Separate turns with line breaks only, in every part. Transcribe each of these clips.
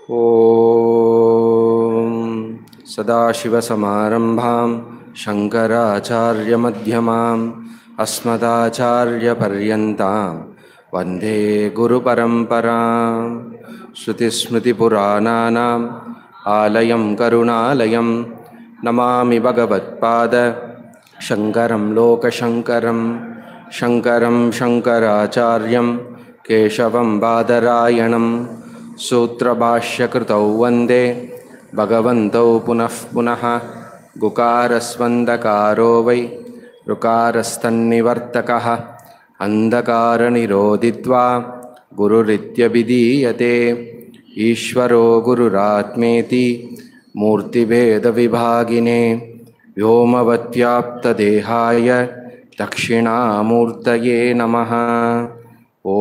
ॐ सदाशिवसमारम्भां शङ्कराचार्यमध्यमाम् अस्मदाचार्यपर्यन्तां वन्दे गुरुपरम्परां श्रुतिस्मृतिपुराणानाम् आलयं करुणालयं नमामि भगवत्पाद शङ्करं लोकशङ्करं शङ्करं शङ्कराचार्यं केशवं बादरायणं सूत्रभाष्यकृतौ वन्दे भगवन्तौ पुनः पुनः गुकारस्वन्दकारो वै ऋकारस्तन्निवर्तकः अन्धकारनिरोधित्वा गुरुरित्यभिधीयते ईश्वरो गुरुरात्मेति मूर्तिभेदविभागिने व्योमवत्याप्तदेहाय दक्षिणामूर्तये नमः ॐ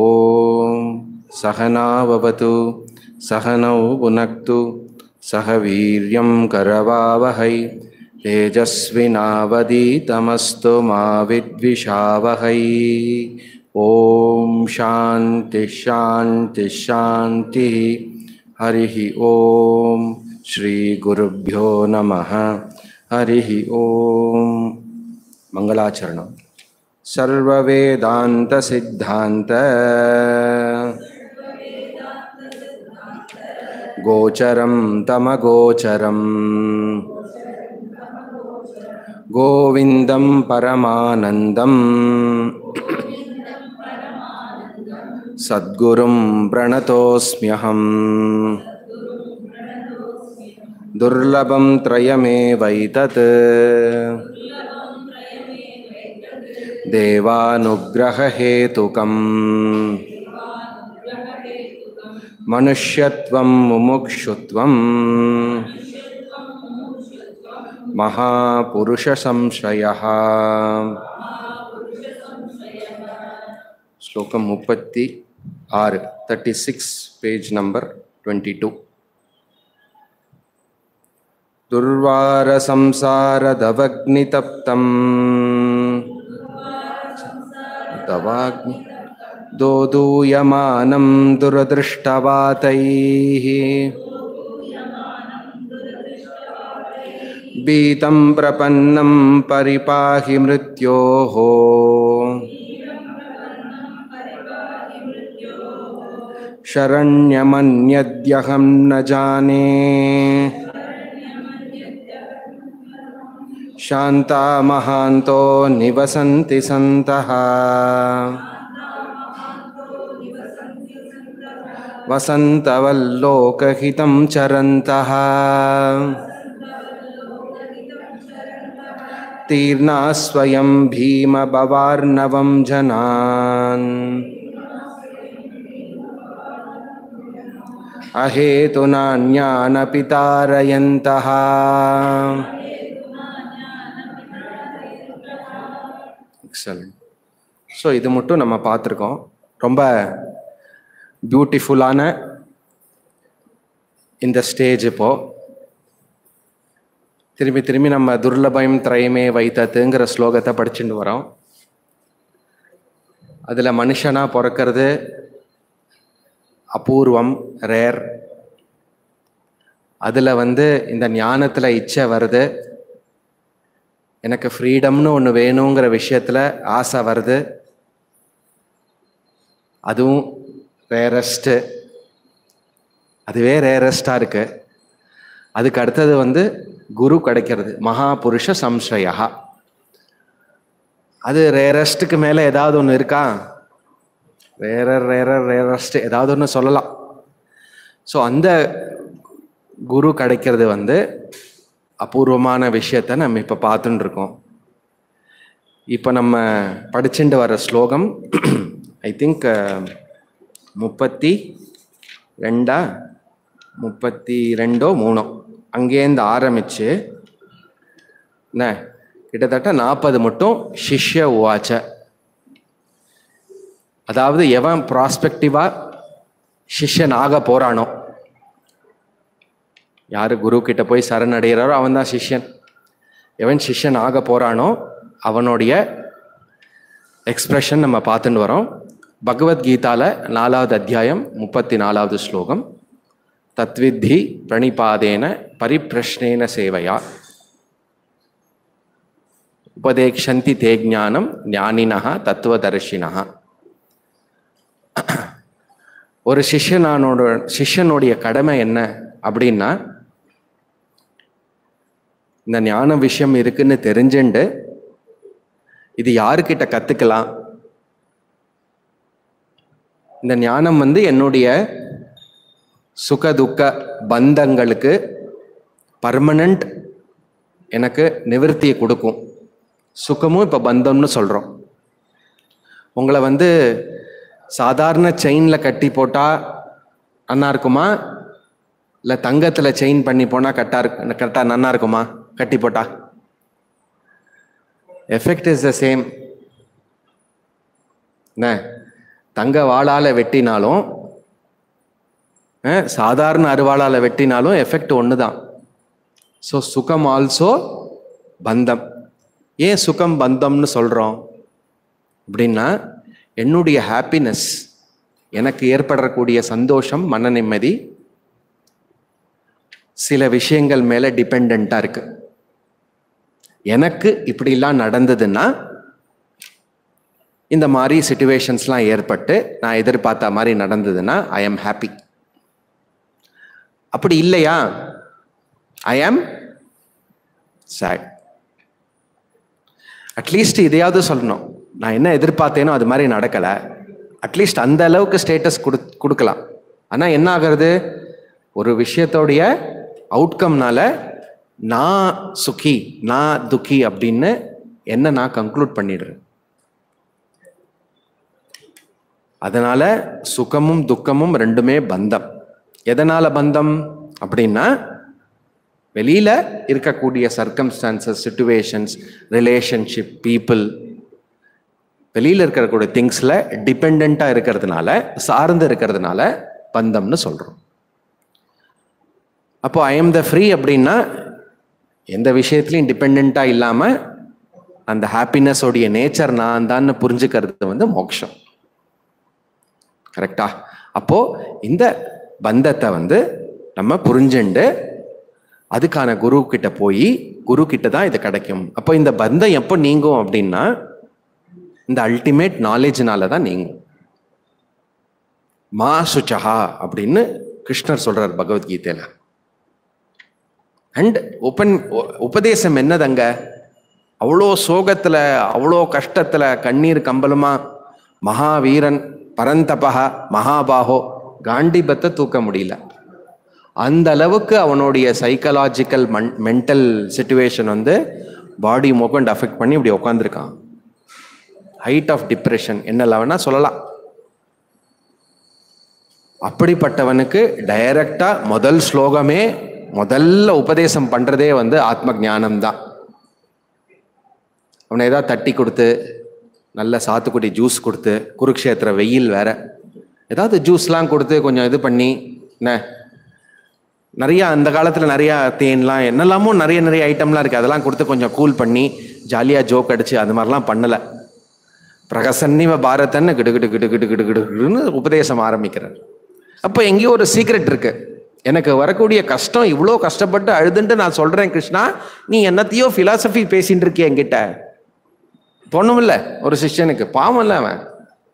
सहनाववतु सहनौ पुनक्तु सह वीर्यं करवावहै तेजस्विनावदीतमस्तु मा विद्विषावहै ॐ शान्तिश्शान्तिश्शान्तिः हरिः ॐ श्रीगुरुभ्यो नमः हरिः ॐ मङ्गलाचरणं सर्ववेदान्तसिद्धान्त गोचरं तमगोचरम् गोविन्दं परमानन्दम् सद्गुरुं प्रणतोऽस्म्यहम् दुर्लभं त्रयमेवैतत् देवानुग्ररहेतुकम् मनुष्यत्वं मुमुक्षुत्वम् महापुरुषसंशयः श्लोकं मुपत्ति आर् thirty six page number twenty two दुर्वारसंसारदवग्नितप्तम् तवाग्नि दोदूयमानं दुरदृष्टवातैः बीतं प्रपन्नं परिपाहि मृत्योः शरण्यमन्यद्यहं न जाने शान्ता महान्तो निवसन्ति सन्तः वसन्तवल्लोकहितं चरन्तः तीर्णा स्वयं भीमभवार्णवं जनान् अहेतुनान्यानपि तारयन्तः எக்ஸலண்ட் ஸோ இது மட்டும் நம்ம பார்த்துருக்கோம் ரொம்ப பியூட்டிஃபுல்லான இந்த ஸ்டேஜ் இப்போ திரும்பி திரும்பி நம்ம துர்லபயம் திரயமே வைத்ததுங்கிற ஸ்லோகத்தை படிச்சுட்டு வரோம் அதில் மனுஷனாக பிறக்கிறது அபூர்வம் ரேர் அதில் வந்து இந்த ஞானத்தில் இச்சை வருது எனக்கு ஃப்ரீடம்னு ஒன்று வேணுங்கிற விஷயத்தில் ஆசை வருது அதுவும் ரேரஸ்ட்டு அதுவே ரேரஸ்டாக இருக்கு அதுக்கு அடுத்தது வந்து குரு கிடைக்கிறது மகாபுருஷ சம்சயா அது ரேரஸ்ட்டுக்கு மேலே ஏதாவது ஒன்று இருக்கா ரேரர் ரேரர் ரேரஸ்ட் ஏதாவது ஒன்று சொல்லலாம் ஸோ அந்த குரு கிடைக்கிறது வந்து அபூர்வமான விஷயத்த நம்ம இப்போ பார்த்துட்டு இருக்கோம் இப்போ நம்ம படிச்சுட்டு வர ஸ்லோகம் ஐ திங்க் முப்பத்தி ரெண்டா முப்பத்தி ரெண்டோ மூணோ அங்கேருந்து ஆரம்பிச்சு என்ன கிட்டத்தட்ட நாற்பது மட்டும் சிஷ்ய உவாச்ச அதாவது எவன் ப்ராஸ்பெக்டிவா சிஷ்யன் ஆக போறானோ யாரு குரு கிட்ட போய் சரணடைகிறாரோ அவன் தான் சிஷ்யன் எவன் சிஷ்யன் ஆக போறானோ அவனுடைய எக்ஸ்பிரஷன் நம்ம பார்த்துட்டு வரோம் பகவத்கீதால நாலாவது அத்தியாயம் முப்பத்தி நாலாவது ஸ்லோகம் தத்வித்தி பிரணிபாதேன பரிப்பிரஷ்னேன சேவையா உபதேக்ஷந்தி தே ஞானம் ஞானினஹா தத்துவதர்ஷினஹ ஒரு சிஷ்யனானோட சிஷ்யனுடைய கடமை என்ன அப்படின்னா இந்த ஞான விஷயம் இருக்குன்னு தெரிஞ்சுண்டு இது யாருக்கிட்ட கத்துக்கலாம் இந்த ஞானம் வந்து என்னுடைய சுக துக்க பந்தங்களுக்கு பர்மனண்ட் எனக்கு நிவர்த்தியை கொடுக்கும் சுகமும் இப்போ பந்தம்னு சொல்கிறோம் உங்களை வந்து சாதாரண செயினில் கட்டி போட்டால் நன்னா இருக்குமா இல்லை தங்கத்தில் செயின் பண்ணி போனால் கரெக்டாக இருக்கு கரெக்டாக நன்னா இருக்குமா கட்டி போட்டா எஃபெக்ட் இஸ் த சேம் என்ன தங்க வாளால் வெட்டினாலும் அஹ், சாதாரண அருவாளால் வெட்டினாலும் எஃபெக்ட் ஒன்று தான் ஸோ சுகம் ஆல்சோ பந்தம் ஏன் சுகம் பந்தம்னு சொல்கிறோம் அப்படின்னா என்னுடைய ஹாப்பினஸ் எனக்கு ஏற்படக்கூடிய சந்தோஷம் மன நிம்மதி சில விஷயங்கள் மேலே டிபெண்ட்டாக இருக்கு எனக்கு இப்படிலாம் நடந்ததுன்னா இந்த மாதிரி சுச்சுவேஷன்ஸ்லாம் ஏற்பட்டு நான் எதிர்பார்த்த மாதிரி நடந்ததுன்னா ஐ ஆம் ஹாப்பி அப்படி இல்லையா ஐ ஆம் சேட் அட்லீஸ்ட் இதையாவது சொல்லணும் நான் என்ன எதிர்பார்த்தேனோ அது மாதிரி நடக்கலை அட்லீஸ்ட் அந்த அளவுக்கு ஸ்டேட்டஸ் கொடு கொடுக்கலாம் ஆனால் என்ன ஆகிறது ஒரு விஷயத்தோடைய அவுட்கம்னால நான் சுகி நான் துக்கி அப்படின்னு என்ன நான் கன்க்ளூட் பண்ணிடுறேன் அதனால சுகமும் துக்கமும் ரெண்டுமே பந்தம் எதனால பந்தம் அப்படின்னா வெளியில இருக்கக்கூடிய சர்க்கம்ஸ்டான்சஸ் சுச்சுவேஷன்ஸ் ரிலேஷன்ஷிப் பீப்புள் வெளியில இருக்கக்கூடிய திங்ஸ்ல டிபெண்டா இருக்கிறதுனால சார்ந்து இருக்கிறதுனால பந்தம்னு சொல்றோம் அப்போ ஐ எம் த ஃப்ரீ அப்படின்னா எந்த விஷயத்துலையும் டிபெண்டா இல்லாம அந்த ஹாப்பினஸோடைய நேச்சர் நான் தான் புரிஞ்சுக்கிறது வந்து மோட்சம் கரெக்டா அப்போ இந்த பந்தத்தை வந்து நம்ம புரிஞ்சுண்டு அதுக்கான குரு கிட்ட போய் குரு கிட்ட தான் இது கிடைக்கும் அப்போ இந்த பந்தம் எப்போ நீங்கும் அப்படின்னா இந்த அல்டிமேட் நாலேஜ்னால தான் நீங்கும் மா சுச்சஹா அப்படின்னு கிருஷ்ணர் சொல்றார் பகவத்கீதையில அண்ட் உபன் உபதேசம் என்னதங்க அவ்வளோ சோகத்துல அவ்வளோ கஷ்டத்துல கண்ணீர் கம்பலுமா மகாவீரன் பரந்தபகா மகாபாகோ காண்டிபத்தை தூக்க முடியல அந்த அளவுக்கு அவனுடைய சைக்கலாஜிக்கல் மன் மென்டல் சுச்சுவேஷன் வந்து பாடி மொக்கண்ட் அஃபெக்ட் பண்ணி இப்படி உட்காந்துருக்கான் ஹைட் ஆஃப் டிப்ரெஷன் என்ன லெவனா சொல்லலாம் அப்படிப்பட்டவனுக்கு டைரக்டா முதல் ஸ்லோகமே முதல்ல உபதேசம் பண்றதே வந்து ஆத்ம ஞானம் தான் அவனை ஏதாவது தட்டி கொடுத்து நல்ல சாத்துக்குடி ஜூஸ் கொடுத்து குருக்ஷேத்திர வெயில் வேற ஏதாவது ஜூஸ்லாம் கொடுத்து கொஞ்சம் இது பண்ணி என்ன நிறையா அந்த காலத்தில் நிறையா தேன்லாம் என்னெல்லாமோ நிறைய நிறைய ஐட்டம்லாம் இருக்குது அதெல்லாம் கொடுத்து கொஞ்சம் கூல் பண்ணி ஜாலியாக ஜோக் அடிச்சு அது மாதிரிலாம் பண்ணலை பிரகசன்னிவ பாரதன்னு கிடு கிடு கிடு கிடு கிடு கிடுன்னு உபதேசம் ஆரம்பிக்கிறார் அப்போ எங்கேயோ ஒரு சீக்ரெட் இருக்கு எனக்கு வரக்கூடிய கஷ்டம் இவ்வளோ கஷ்டப்பட்டு அழுதுன்ட்டு நான் சொல்கிறேன் கிருஷ்ணா நீ என்னத்தையோ ஃபிலாசபி பேசின்னு இருக்கிய என்கிட்ட பொண்ணுமில்ல ஒரு சிஷ்யனுக்கு பாவம் இல்லை அவன்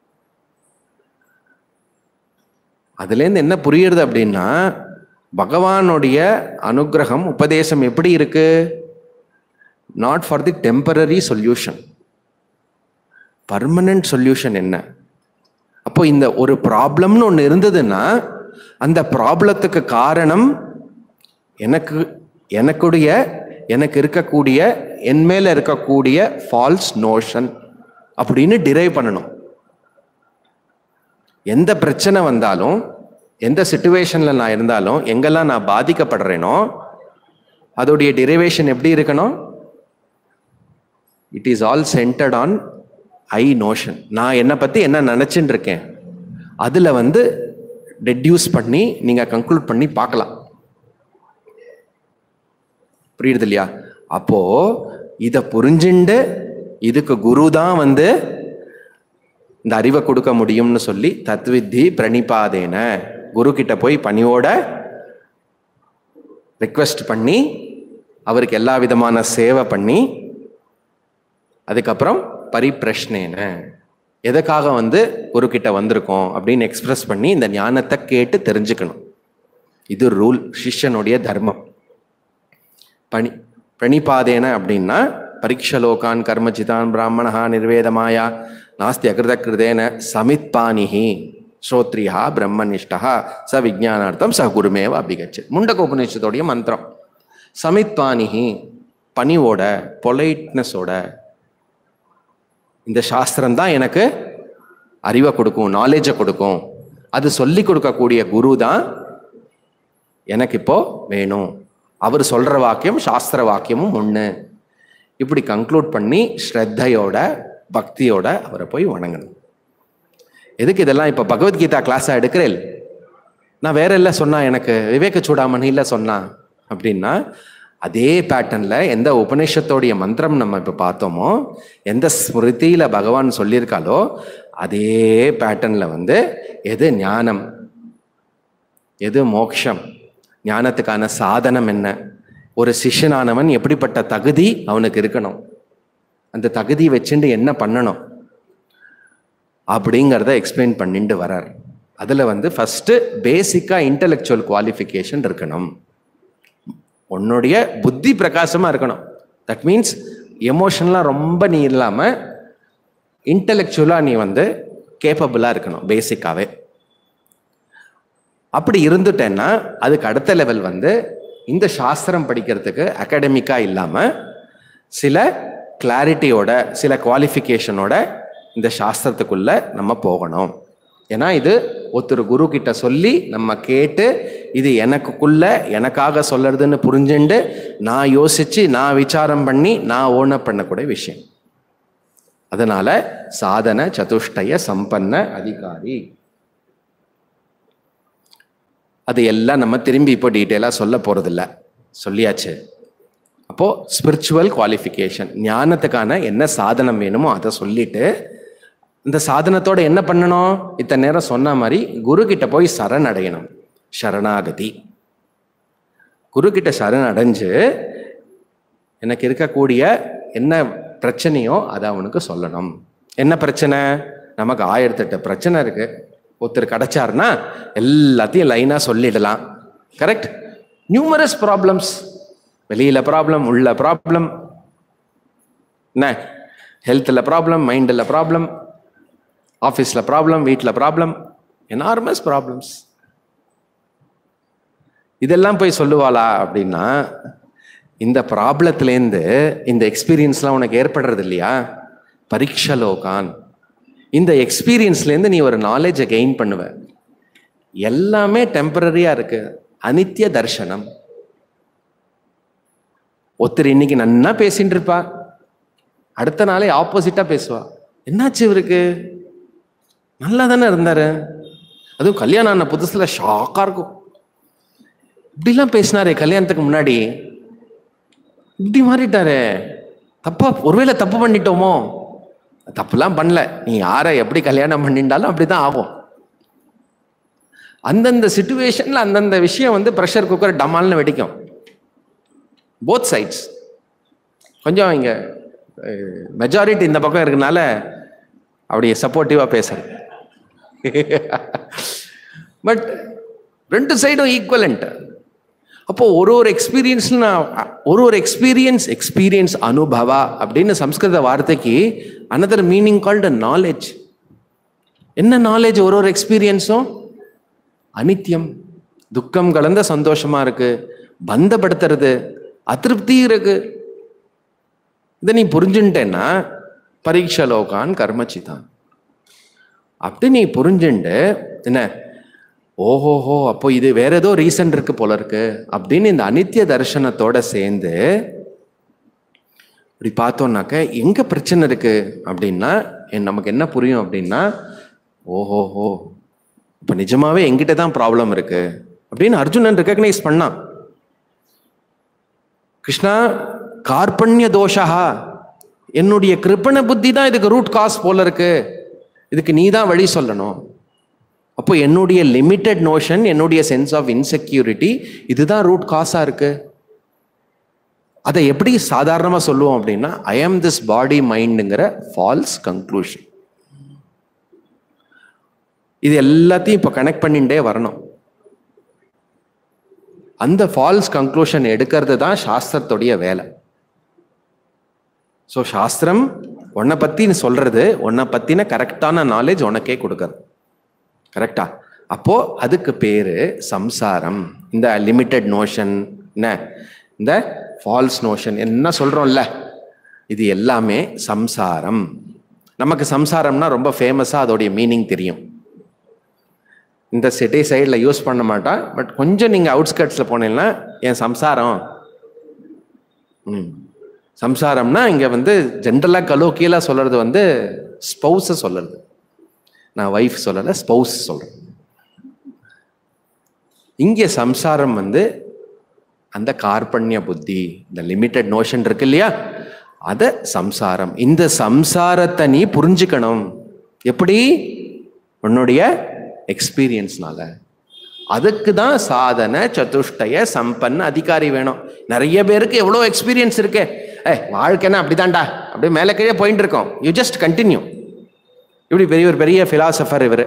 அதுலேருந்து என்ன புரியுறது அப்படின்னா பகவானுடைய அனுகிரகம் உபதேசம் எப்படி இருக்கு not for the temporary solution permanent solution என்ன அப்போ இந்த ஒரு ப்ராப்ளம்னு ஒன்று இருந்ததுன்னா அந்த ப்ராப்ளத்துக்கு காரணம் எனக்கு எனக்குடைய எனக்கு இருக்கக்கூடிய என் மேல இருக்கக்கூடிய ஃபால்ஸ் நோஷன் அப்படின்னு டிரைவ் பண்ணணும் எந்த பிரச்சனை வந்தாலும் எந்த சுச்சுவேஷன்ல நான் இருந்தாலும் எங்கெல்லாம் நான் பாதிக்கப்படுறேனோ அதோடைய டிரைவேஷன் எப்படி இருக்கணும் it is all centred on I notion நான் என்னை பற்றி என்ன நினச்சின்னு இருக்கேன் அதில் வந்து ரெடியூஸ் பண்ணி நீங்கள் கன்க்ளூட் பண்ணி பார்க்கலாம் புரியுது இல்லையா அப்போ இதை புரிஞ்சுண்டு இதுக்கு குரு தான் வந்து இந்த அறிவை கொடுக்க முடியும்னு சொல்லி தத்வித்தி பிரணிபாதேன குரு கிட்ட போய் பணியோட ரிக்வெஸ்ட் பண்ணி அவருக்கு எல்லா விதமான சேவை பண்ணி அதுக்கப்புறம் பரிப்பிரஷ்னேன எதுக்காக வந்து குரு கிட்ட வந்திருக்கோம் அப்படின்னு எக்ஸ்பிரஸ் பண்ணி இந்த ஞானத்தை கேட்டு தெரிஞ்சுக்கணும் இது ரூல் சிஷ்யனுடைய தர்மம் பணி பிரணிபாதேன அப்படின்னா பரீட்சலோகான் கர்மச்சிதான் பிராமணா நிர்வேதமாயா நாஸ்தி அகிருத கிருதேன சமித்பானிஹி ஸ்ரோத்ரியா பிரம்மனிஷ்டா ச விஜயானார்த்தம் ச குருமேவ அபிகச்சு முண்டக உபநிஷத்தோடைய மந்திரம் சமித்பானிஹி பணிவோட பொலைட்னஸோட இந்த சாஸ்திரம் தான் எனக்கு அறிவை கொடுக்கும் நாலேஜை கொடுக்கும் அது சொல்லி கொடுக்கக்கூடிய குரு தான் எனக்கு இப்போ வேணும் அவர் சொல்ற வாக்கியம் சாஸ்திர வாக்கியமும் ஒன்று இப்படி கன்க்ளூட் பண்ணி ஸ்ரத்தையோட பக்தியோட அவரை போய் வணங்கணும் எதுக்கு இதெல்லாம் இப்போ பகவத்கீதா கிளாஸாக எடுக்கிறேன் நான் வேற எல்லாம் சொன்னா எனக்கு விவேக சூடாமணியில் சொன்னா அப்படின்னா அதே பேட்டர்ன்ல எந்த உபநிஷத்தோடைய மந்திரம் நம்ம இப்போ பார்த்தோமோ எந்த ஸ்மிருதியில பகவான் சொல்லியிருக்காலோ அதே பேட்டர்ன்ல வந்து எது ஞானம் எது மோக்ஷம் ஞானத்துக்கான சாதனம் என்ன ஒரு சிஷ்யனானவன் எப்படிப்பட்ட தகுதி அவனுக்கு இருக்கணும் அந்த தகுதி வச்சுட்டு என்ன பண்ணணும் அப்படிங்கிறத எக்ஸ்பிளைன் பண்ணிட்டு வரார் அதில் வந்து ஃபஸ்ட்டு பேசிக்காக இன்டலெக்சுவல் குவாலிஃபிகேஷன் இருக்கணும் உன்னுடைய புத்தி பிரகாசமாக இருக்கணும் தட் மீன்ஸ் எமோஷனலாக ரொம்ப நீ இல்லாமல் இன்டலெக்சுவலாக நீ வந்து கேப்பபிளாக இருக்கணும் பேசிக்காகவே அப்படி இருந்துட்டேன்னா அதுக்கு அடுத்த லெவல் வந்து இந்த சாஸ்திரம் படிக்கிறதுக்கு அகாடமிக்காக இல்லாமல் சில கிளாரிட்டியோட சில குவாலிஃபிகேஷனோட இந்த சாஸ்திரத்துக்குள்ள நம்ம போகணும் ஏன்னா இது ஒருத்தர் குரு கிட்ட சொல்லி நம்ம கேட்டு இது எனக்குள்ள எனக்காக சொல்றதுன்னு புரிஞ்சுண்டு நான் யோசிச்சு நான் விசாரம் பண்ணி நான் ஓன பண்ணக்கூடிய விஷயம் அதனால சாதன சதுஷ்டய சம்பன்ன அதிகாரி அது எல்லாம் நம்ம திரும்பி இப்போ டீட்டெயிலாக சொல்ல போகிறதில்ல சொல்லியாச்சு அப்போது ஸ்பிரிச்சுவல் குவாலிஃபிகேஷன் ஞானத்துக்கான என்ன சாதனம் வேணுமோ அதை சொல்லிட்டு இந்த சாதனத்தோட என்ன பண்ணணும் இத்தனை நேரம் சொன்ன மாதிரி குரு கிட்ட போய் சரணடையணும் சரணாகதி குரு கிட்ட சரணடைஞ்சு எனக்கு இருக்கக்கூடிய என்ன பிரச்சனையோ அதை அவனுக்கு சொல்லணும் என்ன பிரச்சனை நமக்கு ஆயிரத்தெட்டு பிரச்சனை இருக்கு ஒருத்தர் கிடைச்சாருன்னா எல்லாத்தையும் லைனாக சொல்லிடலாம் கரெக்ட் நியூமரஸ் ப்ராப்ளம்ஸ் வெளியில ப்ராப்ளம் உள்ள ப்ராப்ளம் என்ன ஹெல்த்தில் ப்ராப்ளம் மைண்டில் ப்ராப்ளம் ஆஃபீஸில் ப்ராப்ளம் வீட்டில் ப்ராப்ளம் எனார்மஸ் ப்ராப்ளம்ஸ் இதெல்லாம் போய் சொல்லுவாளா அப்படின்னா இந்த ப்ராப்ளத்துலேருந்து இந்த எக்ஸ்பீரியன்ஸ்லாம் உனக்கு ஏற்படுறது இல்லையா பரீட்சலோகான் இந்த எக்ஸ்பீரியன்ஸ்லேருந்து நீ ஒரு நாலேஜை கெயின் பண்ணுவ எல்லாமே டெம்பரரியா இருக்கு அனித்திய தர்சனம் ஒருத்தர் இன்னைக்கு நன்னா பேசிட்டு இருப்பா அடுத்த நாளே ஆப்போசிட்டா பேசுவா என்னாச்சு இவருக்கு நல்லா தானே இருந்தாரு அதுவும் கல்யாணம் ஆன புதுசுல ஷாக்கா இருக்கும் இப்படிலாம் பேசினாரே கல்யாணத்துக்கு முன்னாடி இப்படி மாறிட்டாரே தப்பா ஒருவேளை தப்பு பண்ணிட்டோமோ தப்புலாம் பண்ணல நீ யாரை எப்படி கல்யாணம் பண்ணிட்டாலும் அப்படிதான் ஆகும் அந்தந்த சுச்சுவேஷன்ல அந்தந்த விஷயம் வந்து ப்ரெஷர் குக்கர் டமால்னு வெடிக்கும் போத் சைட்ஸ் கொஞ்சம் இங்க மெஜாரிட்டி இந்த பக்கம் இருக்கனால அப்படி சப்போர்ட்டிவாக பேசுறேன் பட் ரெண்டு சைடும் ஈக்குவலண்ட் அப்போ ஒரு ஒரு எக்ஸ்பீரியன்ஸ் ஒரு ஒரு எக்ஸ்பீரியன்ஸ் எக்ஸ்பீரியன்ஸ் அனுபவா அப்படின்னு சம்ஸ்கிருத வார்த்தைக்கு அனதர் மீனிங் கால்டு நாலேஜ் என்ன நாலேஜ் ஒரு ஒரு எக்ஸ்பீரியன்ஸும் அனித்தியம் துக்கம் கலந்த சந்தோஷமா இருக்கு பந்தப்படுத்துறது அதிருப்தி இருக்கு இதை நீ புரிஞ்சுட்டேன்னா பரீட்சா லோகான் கர்மச்சிதான் அப்படி நீ புரிஞ்சுண்டு என்ன ஓஹோஹோ அப்போ இது வேற ஏதோ ரீசன் இருக்கு போல இருக்கு அப்படின்னு இந்த அனித்திய தரிசனத்தோட சேர்ந்து இப்படி பார்த்தோம்னாக்க எங்க பிரச்சனை இருக்கு அப்படின்னா என் நமக்கு என்ன புரியும் அப்படின்னா ஓஹோஹோ இப்போ நிஜமாவே எங்கிட்ட தான் ப்ராப்ளம் இருக்கு அப்படின்னு அர்ஜுனன் ரெக்கக்னைஸ் பண்ணான் கிருஷ்ணா கார்பண்ய தோஷா என்னுடைய கிருப்பண புத்தி தான் இதுக்கு ரூட் காஸ் போல இருக்கு இதுக்கு நீ தான் வழி சொல்லணும் அப்போ என்னுடைய லிமிட்டெட் நோஷன் என்னுடைய சென்ஸ் ஆஃப் இன்செக்யூரிட்டி இதுதான் ரூட் காஸாக இருக்கு அதை எப்படி சாதாரணமாக சொல்லுவோம் அப்படின்னா ஐ ஆம் திஸ் பாடி மைண்டுங்கிற ஃபால்ஸ் கன்க்ளூஷன் இது எல்லாத்தையும் இப்போ கனெக்ட் பண்ணிட்டே வரணும் அந்த ஃபால்ஸ் கன்க்ளூஷன் எடுக்கிறது தான் சாஸ்திரத்துடைய வேலை ஸோ சாஸ்திரம் உன்னை பற்றி சொல்றது உன்னை பற்றின கரெக்டான நாலேஜ் உனக்கே கொடுக்கறது கரெக்டா அப்போ அதுக்கு பேரு சம்சாரம் இந்த லிமிட்டெட் நோஷன் என்ன இந்த ஃபால்ஸ் நோஷன் என்ன சொல்றோம்ல இது எல்லாமே சம்சாரம் நமக்கு சம்சாரம்னா ரொம்ப ஃபேமஸாக அதோடைய மீனிங் தெரியும் இந்த சிட்டி சைடில் யூஸ் பண்ண மாட்டான் பட் கொஞ்சம் நீங்கள் அவுட்ஸ்கட்ஸில் போனீங்கன்னா என் சம்சாரம் ம் சம்சாரம்னா இங்கே வந்து ஜென்ரலாக கலோக்கியலாக சொல்கிறது வந்து ஸ்பௌஸை சொல்லுறது நான் ஒய்ஃப் சொல்லலை ஸ்பௌஸ் சொல்கிறேன் இங்கே சம்சாரம் வந்து அந்த கார்பண்ய புத்தி இந்த லிமிட்டட் நோஷன் இருக்கு இல்லையா அத சம்சாரம் இந்த சம்சாரத்தை நீ புரிஞ்சுக்கணும் எப்படி உன்னுடைய எக்ஸ்பீரியன்ஸ்னால அதுக்கு தான் சாதன சதுஷ்டய சம்பன் அதிகாரி வேணும் நிறைய பேருக்கு எவ்வளோ எக்ஸ்பீரியன்ஸ் இருக்கு ஏ வாழ்க்கைன்னா அப்படிதான்டா அப்படியே மேலே கீழே போயிட்டு இருக்கோம் யூ ஜஸ்ட் கண்டினியூ இப்படி பெரிய ஒரு பெரிய ஃபிலாசபர் இவர்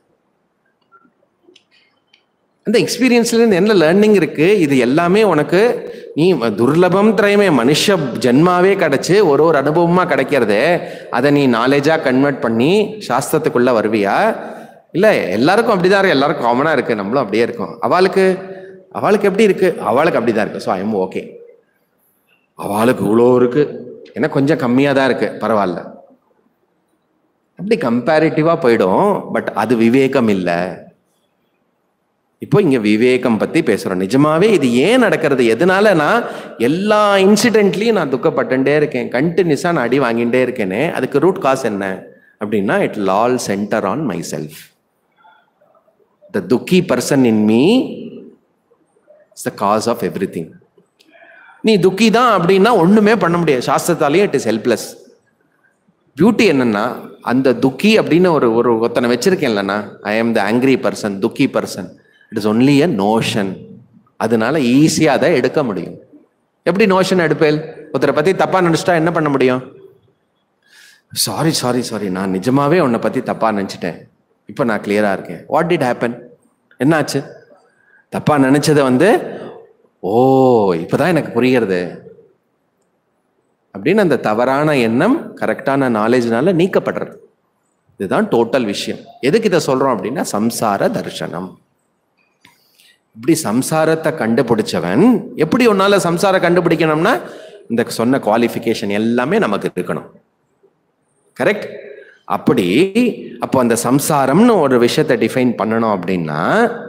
அந்த எக்ஸ்பீரியன்ஸ்லேருந்து என்ன லேர்னிங் இருக்கு இது எல்லாமே உனக்கு நீ துர்லபம் திரையமே மனுஷ ஜென்மாவே கிடைச்சு ஒரு ஒரு அனுபவமா கிடைக்கிறதே அதை நீ நாலேஜா கன்வெர்ட் பண்ணி சாஸ்திரத்துக்குள்ள வருவியா இல்லை எல்லாருக்கும் அப்படிதான் இருக்கு எல்லாருக்கும் காமனாக இருக்கு நம்மளும் அப்படியே இருக்கோம் அவளுக்கு அவளுக்கு எப்படி இருக்கு அவளுக்கு அப்படிதான் இருக்கு ஸோ ஐம் ஓகே அவளுக்கு இவ்வளோ இருக்கு ஏன்னா கொஞ்சம் கம்மியாக தான் இருக்கு பரவாயில்ல அப்படி கம்பேரிட்டிவா போயிடும் பட் அது விவேகம் இல்லை இப்போ இங்க விவேகம் பத்தி பேசுறோம் நிஜமாவே இது ஏன் நடக்கிறது எதனால நான் எல்லா இன்சிடென்ட்லயும் நான் துக்கப்பட்டுட்டே இருக்கேன் கண்டினியூஸா நான் அடி வாங்கிட்டே இருக்கேனே அதுக்கு ரூட் காஸ் என்ன அப்படின்னா it all centre on my self the துக்கி person in me is the cause of everything நீ துக்கி தான் அப்படின்னா ஒண்ணுமே பண்ண முடியாது சாஸ்திரத்தாலேயும் இட் இஸ் ஹெல்ப்லெஸ் பியூட்டி என்னன்னா அந்த துக்கி அப்படின்னு ஒரு ஒரு ஒருத்தனை வச்சிருக்கேன்லண்ணா I am the angry person துக்கி person it is only a notion அதனால ஈஸியாக அதை எடுக்க முடியும் எப்படி நோஷன் எடுப்பேல் ஒருத்தரை பற்றி தப்பாக நினச்சிட்டா என்ன பண்ண முடியும் சாரி சாரி சாரி நான் நிஜமாவே உன்னை பற்றி தப்பாக நினச்சிட்டேன் இப்போ நான் கிளியராக இருக்கேன் வாட் டிட் ஹேப்பன் என்னாச்சு தப்பாக நினச்சதை வந்து ஓ இப்போதான் எனக்கு புரிகிறது அப்படின்னு அந்த தவறான எண்ணம் கரெக்டான நாலேஜ்னால நீக்கப்படுறது இதுதான் டோட்டல் விஷயம் எதுக்கு இதை சொல்றோம் அப்படின்னா சம்சார தர்சனம் இப்படி சம்சாரத்தை கண்டுபிடிச்சவன் எப்படி உன்னால சம்சாரம் கண்டுபிடிக்கணும்னா இந்த சொன்ன குவாலிஃபிகேஷன் எல்லாமே நமக்கு இருக்கணும் கரெக்ட் அப்படி அப்போ அந்த சம்சாரம்னு ஒரு விஷயத்தை டிஃபைன் பண்ணணும் அப்படின்னா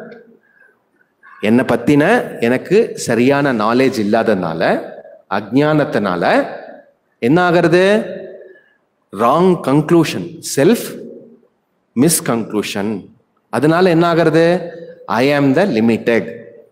என்னை பத்தின எனக்கு சரியான நாலேஜ் இல்லாததுனால அஜானத்தினால என்ன ஆகிறது ராங் கன்க்ளூஷன் செல்ஃப் மிஸ்கன்க்ளூஷன் அதனால என்ன ஆகிறது ஐ ஆம் த லிமிட்டெட்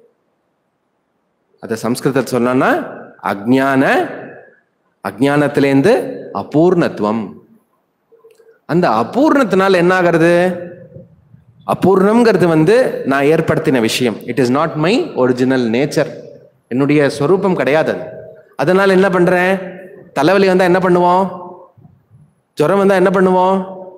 அதை சம்ஸ்கிருதத்தில் சொன்னா அஜான அஜானத்திலேருந்து அபூர்ணத்துவம் அந்த அபூர்ணத்தினால என்ன ஆகிறது அபூர்ணம்ங்கிறது வந்து நான் ஏற்படுத்தின விஷயம் it is not my original nature என்னுடைய ஸ்வரூபம் கிடையாது அது அதனால என்ன பண்றேன் தலைவலி வந்தா என்ன பண்ணுவோம் ஜுரம் வந்தா என்ன பண்ணுவோம்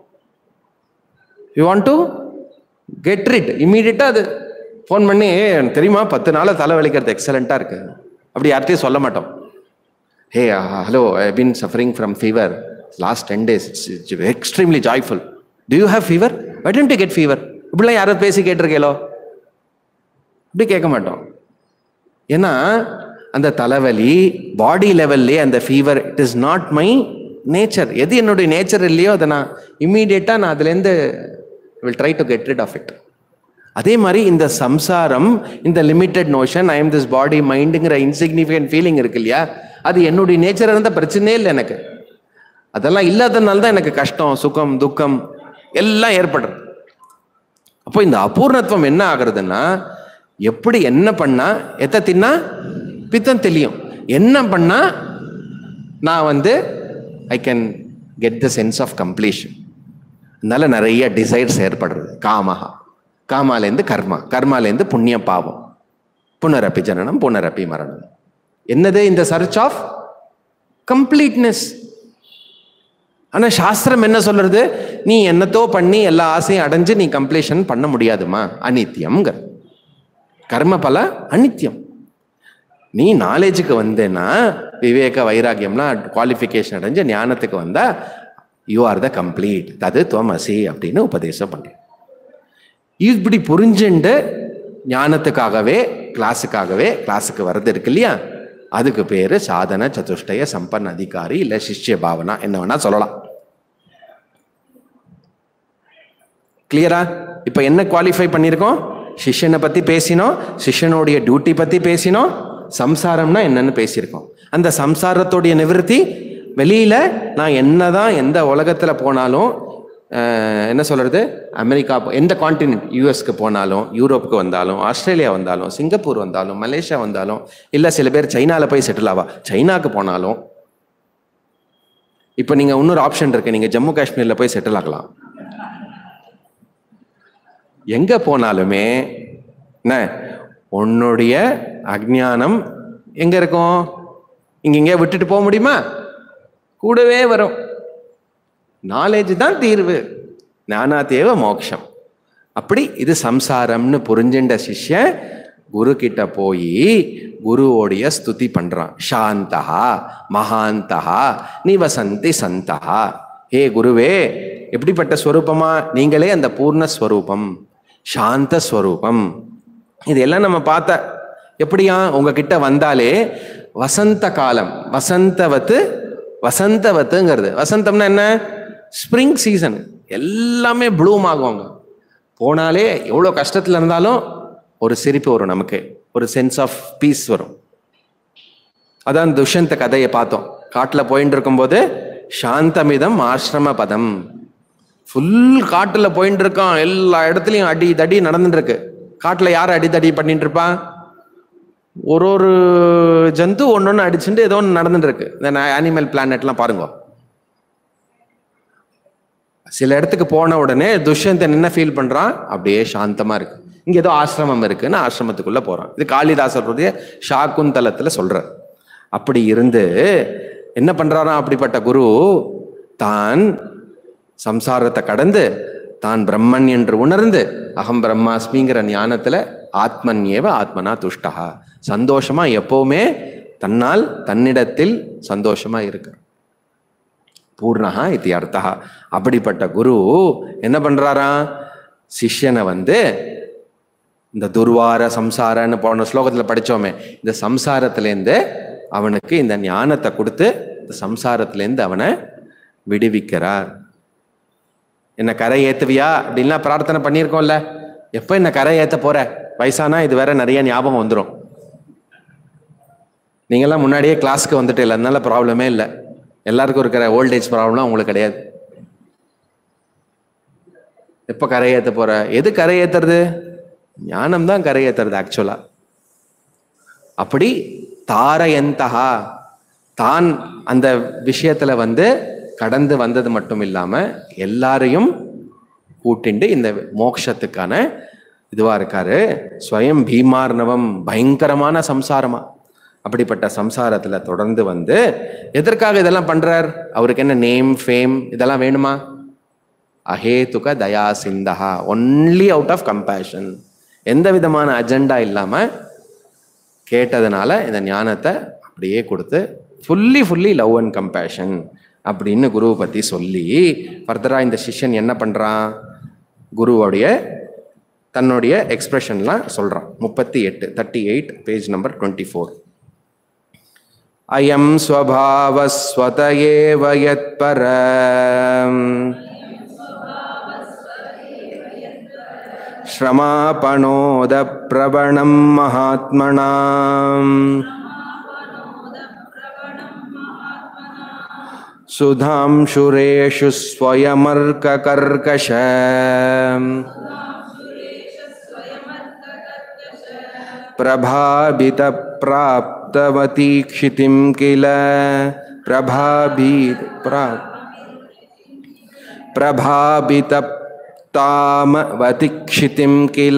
you want to get rid இம்மீடியட்டா அது ஃபோன் பண்ணி "ஏய், எனக்கு தெரியுமா பத்து நாள் தலைவலிக்கிறது எக்ஸலண்டா இருக்கு அப்படி யார்கிட்டயும் சொல்ல மாட்டோம் hey hello I been suffering from fever last ten days extremely joyful to you have fever why didn't you get fever இப்படிலாம் யாராவது பேசி கேட்டிருக்கேலோ இப்படி கேட்க மாட்டோம் ஏன்னா அந்த தலைவலி பாடி லெவல்லே அந்த fever it is not my nature எது என்னுடைய நேச்சர் இல்லையோ அதை நான் இம்மீடியட்டாக நான் அதுலேருந்து will try to get rid of it அதே மாதிரி இந்த சம்சாரம் இந்த limited notion I am this body மைண்டுங்கிற இன்சிக்னிஃபிகன்ட் ஃபீலிங் இருக்கு இல்லையா அது என்னுடைய நேச்சர் இருந்தால் பிரச்சனையே இல்லை எனக்கு அதெல்லாம் இல்லாததுனால தான் எனக்கு கஷ்டம் சுகம் துக்கம் எல்லாம் ஏற்படுறது அப்போ இந்த அபூர்ணத்துவம் என்ன ஆகுறதுன்னா எப்படி என்ன பண்ணா எத்தை தின்னா பித்தம் தெளியும் என்ன பண்ணா நான் வந்து I can get the sense of completion அதனால நிறைய டிசைர்ஸ் ஏற்படுறது காமஹா காமாலேருந்து கர்மா கர்மாலேருந்து புண்ணிய பாவம் புனரப்பி ஜனனம் புனரப்பி மரணம் என்னது இந்த சர்ச் ஆஃப் கம்ப்ளீட்னஸ் ஆனா சாஸ்திரம் என்ன சொல்றது நீ என்னத்தோ பண்ணி எல்லா ஆசையும் அடைஞ்சு நீ கம்ப்ளீஷன் பண்ண முடியாதுமா அனித்தியம்ங்கிற கர்ம பல அனித்தியம் நீ நாலேஜுக்கு வந்தேன்னா விவேக வைராகியம்லாம் குவாலிஃபிகேஷன் அடைஞ்சு ஞானத்துக்கு வந்தா யூ ஆர் த கம்ப்ளீட் தது துவமசி அப்படின்னு உபதேசம் பண்றேன் இப்படி புரிஞ்சுண்டு ஞானத்துக்காகவே கிளாஸுக்காகவே கிளாஸுக்கு வர்றது இருக்கு இல்லையா அதுக்கு பேரு சாதன சதுஷ்டய சம்பன் அதிகாரி இல்ல சிஷ்ய பாவனா என்ன வேணா சொல்லலாம் கிளியரா இப்ப என்ன குவாலிஃபை பண்ணியிருக்கோம் சிஷ்யனை பத்தி பேசினோம் சிஷ்யனுடைய டியூட்டி பத்தி பேசினோம் சம்சாரம்னா என்னன்னு பேசியிருக்கோம் அந்த சம்சாரத்துடைய நிவிருத்தி வெளியில நான் என்னதான் எந்த உலகத்துல போனாலும் அஹ், என்ன சொல்றது அமெரிக்கா போ- எந்த காண்டினென்ட் யூஎஸ்க்கு போனாலும் யூரோப்புக்கு வந்தாலும் ஆஸ்திரேலியா வந்தாலும் சிங்கப்பூர் வந்தாலும் மலேசியா வந்தாலும் இல்ல சில பேர் சைனால போய் செட்டில் ஆவா சைனாக்கு போனாலும் இப்போ நீங்க இன்னொரு ஆப்ஷன் இருக்கு நீங்க ஜம்மு காஷ்மீர்ல போய் செட்டில் ஆகலாம் எங்க போனாலுமே என்ன உன்னுடைய அஜ்ஞானம் எங்க இருக்கும் இங்க இங்கே விட்டுட்டு போக முடியுமா கூடவே வரும் நாலேஜ் தான் தீர்வு ஞானாத்தேவ மோட்சம் அப்படி இது சம்சாரம்னு புரிஞ்சின்ற சிஷ்யன் குரு கிட்ட போய் குருவோடைய ஸ்துதி பண்றான் சாந்தஹா மகாந்தஹா நிவசந்தி சந்தஹா ஹே குருவே எப்படிப்பட்ட ஸ்வரூபமா நீங்களே அந்த பூர்ண ஸ்வரூபம் சாந்த ஸ்வரூபம் இதெல்லாம் நம்ம பார்த்த எப்படியா உங்ககிட்ட வந்தாலே வசந்த காலம் வசந்தவத்து வசந்தவத்துங்கிறது வசந்தம்னா என்ன ஸ்ப்ரிங் சீசன் எல்லாமே ப்ளூம் ஆகுவாங்க போனாலே எவ்வளோ கஷ்டத்தில் இருந்தாலும் ஒரு சிரிப்பு வரும் நமக்கு ஒரு சென்ஸ் ஆஃப் பீஸ் வரும் அதான் துஷ்யந்த கதையை பார்த்தோம் காட்டில் போயிட்டு இருக்கும்போது சாந்தமிதம் ஆசிரம பதம் ஃபுல் காட்டில் போயிட்டு இருக்கான் எல்லா இடத்துலையும் அடி தடி நடந்துட்டு இருக்கு காட்டில் யார் அடி தடி பண்ணிட்டு இருப்பான் ஒரு ஒரு ஜந்து ஒன்று ஒன்று அடிச்சுட்டு ஏதோ ஒன்று நடந்துட்டு இருக்கு இந்த அனிமல் பிளானட்லாம் பாருங்க சில இடத்துக்கு போன உடனே துஷ்யந்தன் என்ன ஃபீல் பண்றான் அப்படியே சாந்தமா இருக்கு இங்க ஏதோ ஆசிரமம் இருக்குன்னு ஆசிரமத்துக்குள்ள போறான் இது காளிதாசருடைய ஷாக்குந்தலத்துல சொல்றார் அப்படி இருந்து என்ன பண்றாராம் அப்படிப்பட்ட குரு தான் சம்சாரத்தை கடந்து தான் பிரம்மன் என்று உணர்ந்து அகம் பிரம்மாஸ்மிங்கிற ஞானத்துல ஆத்மன் ஏவ ஆத்மனா துஷ்டா சந்தோஷமா எப்பவுமே தன்னால் தன்னிடத்தில் சந்தோஷமா இருக்கு பூர்ணஹா இது அர்த்தா அப்படிப்பட்ட குரு என்ன பண்றாராம் சிஷ்யனை வந்து இந்த துர்வார சம்சாரன்னு போன ஸ்லோகத்துல படிச்சோமே இந்த சம்சாரத்திலேருந்து அவனுக்கு இந்த ஞானத்தை கொடுத்து இந்த சம்சாரத்திலேருந்து அவனை விடுவிக்கிறார் என்ன கரை ஏத்துவியா அப்படின்லாம் பிரார்த்தனை பண்ணியிருக்கோம்ல எப்போ என்ன கரை ஏத்த போற வயசானா இது வேற நிறைய ஞாபகம் வந்துடும் நீங்கெல்லாம் முன்னாடியே கிளாஸ்க்கு வந்துட்டு இல்லை அதனால ப்ராப்ளமே இல்லை எல்லாருக்கும் இருக்கிற ஓல்டேஜ் ப்ராப்ளம் உங்களுக்கு கிடையாது எப்போ கரையேற்ற போற எது கரையேத்துறது ஞானம் தான் கரையேத்துறது ஆக்சுவலா அப்படி தாரயந்தகா தான் அந்த விஷயத்துல வந்து கடந்து வந்தது மட்டும் இல்லாம எல்லாரையும் கூட்டிண்டு இந்த மோட்சத்துக்கான இதுவா இருக்காரு ஸ்வயம் பீமார்ணவம் பயங்கரமான சம்சாரமா அப்படிப்பட்ட சம்சாரத்துல தொடர்ந்து வந்து எதற்காக இதெல்லாம் பண்றார் அவருக்கு என்ன நேம் ஃபேம் இதெல்லாம் வேணுமா அஹேதுக தயா சிந்தஹா ஒன்லி அவுட் ஆஃப் கம்பேஷன் எந்த விதமான அஜெண்டா இல்லாம கேட்டதுனால இந்த ஞானத்தை அப்படியே கொடுத்து fully fully love and compassion அப்படின்னு குருவை பத்தி சொல்லி ஃபர்தரா இந்த சிஷ்யன் என்ன பண்றான் குருவோடைய தன்னுடைய எக்ஸ்பிரஷன்லாம் சொல்றான் முப்பத்தி எட்டு thirty eight page number twenty four அயம் ஸ்வபாவஸ்வத ஏவ யத்பர श्रमापणोद प्रवणं महात्मनाम् सुधांशुरेषु स्वयमर्ककर्कश प्रभाबितप्राप्तवती क्षितिं किल प्रभाबी प्राप् प्रभाबित தாமவதிக்ஷிதிம் கில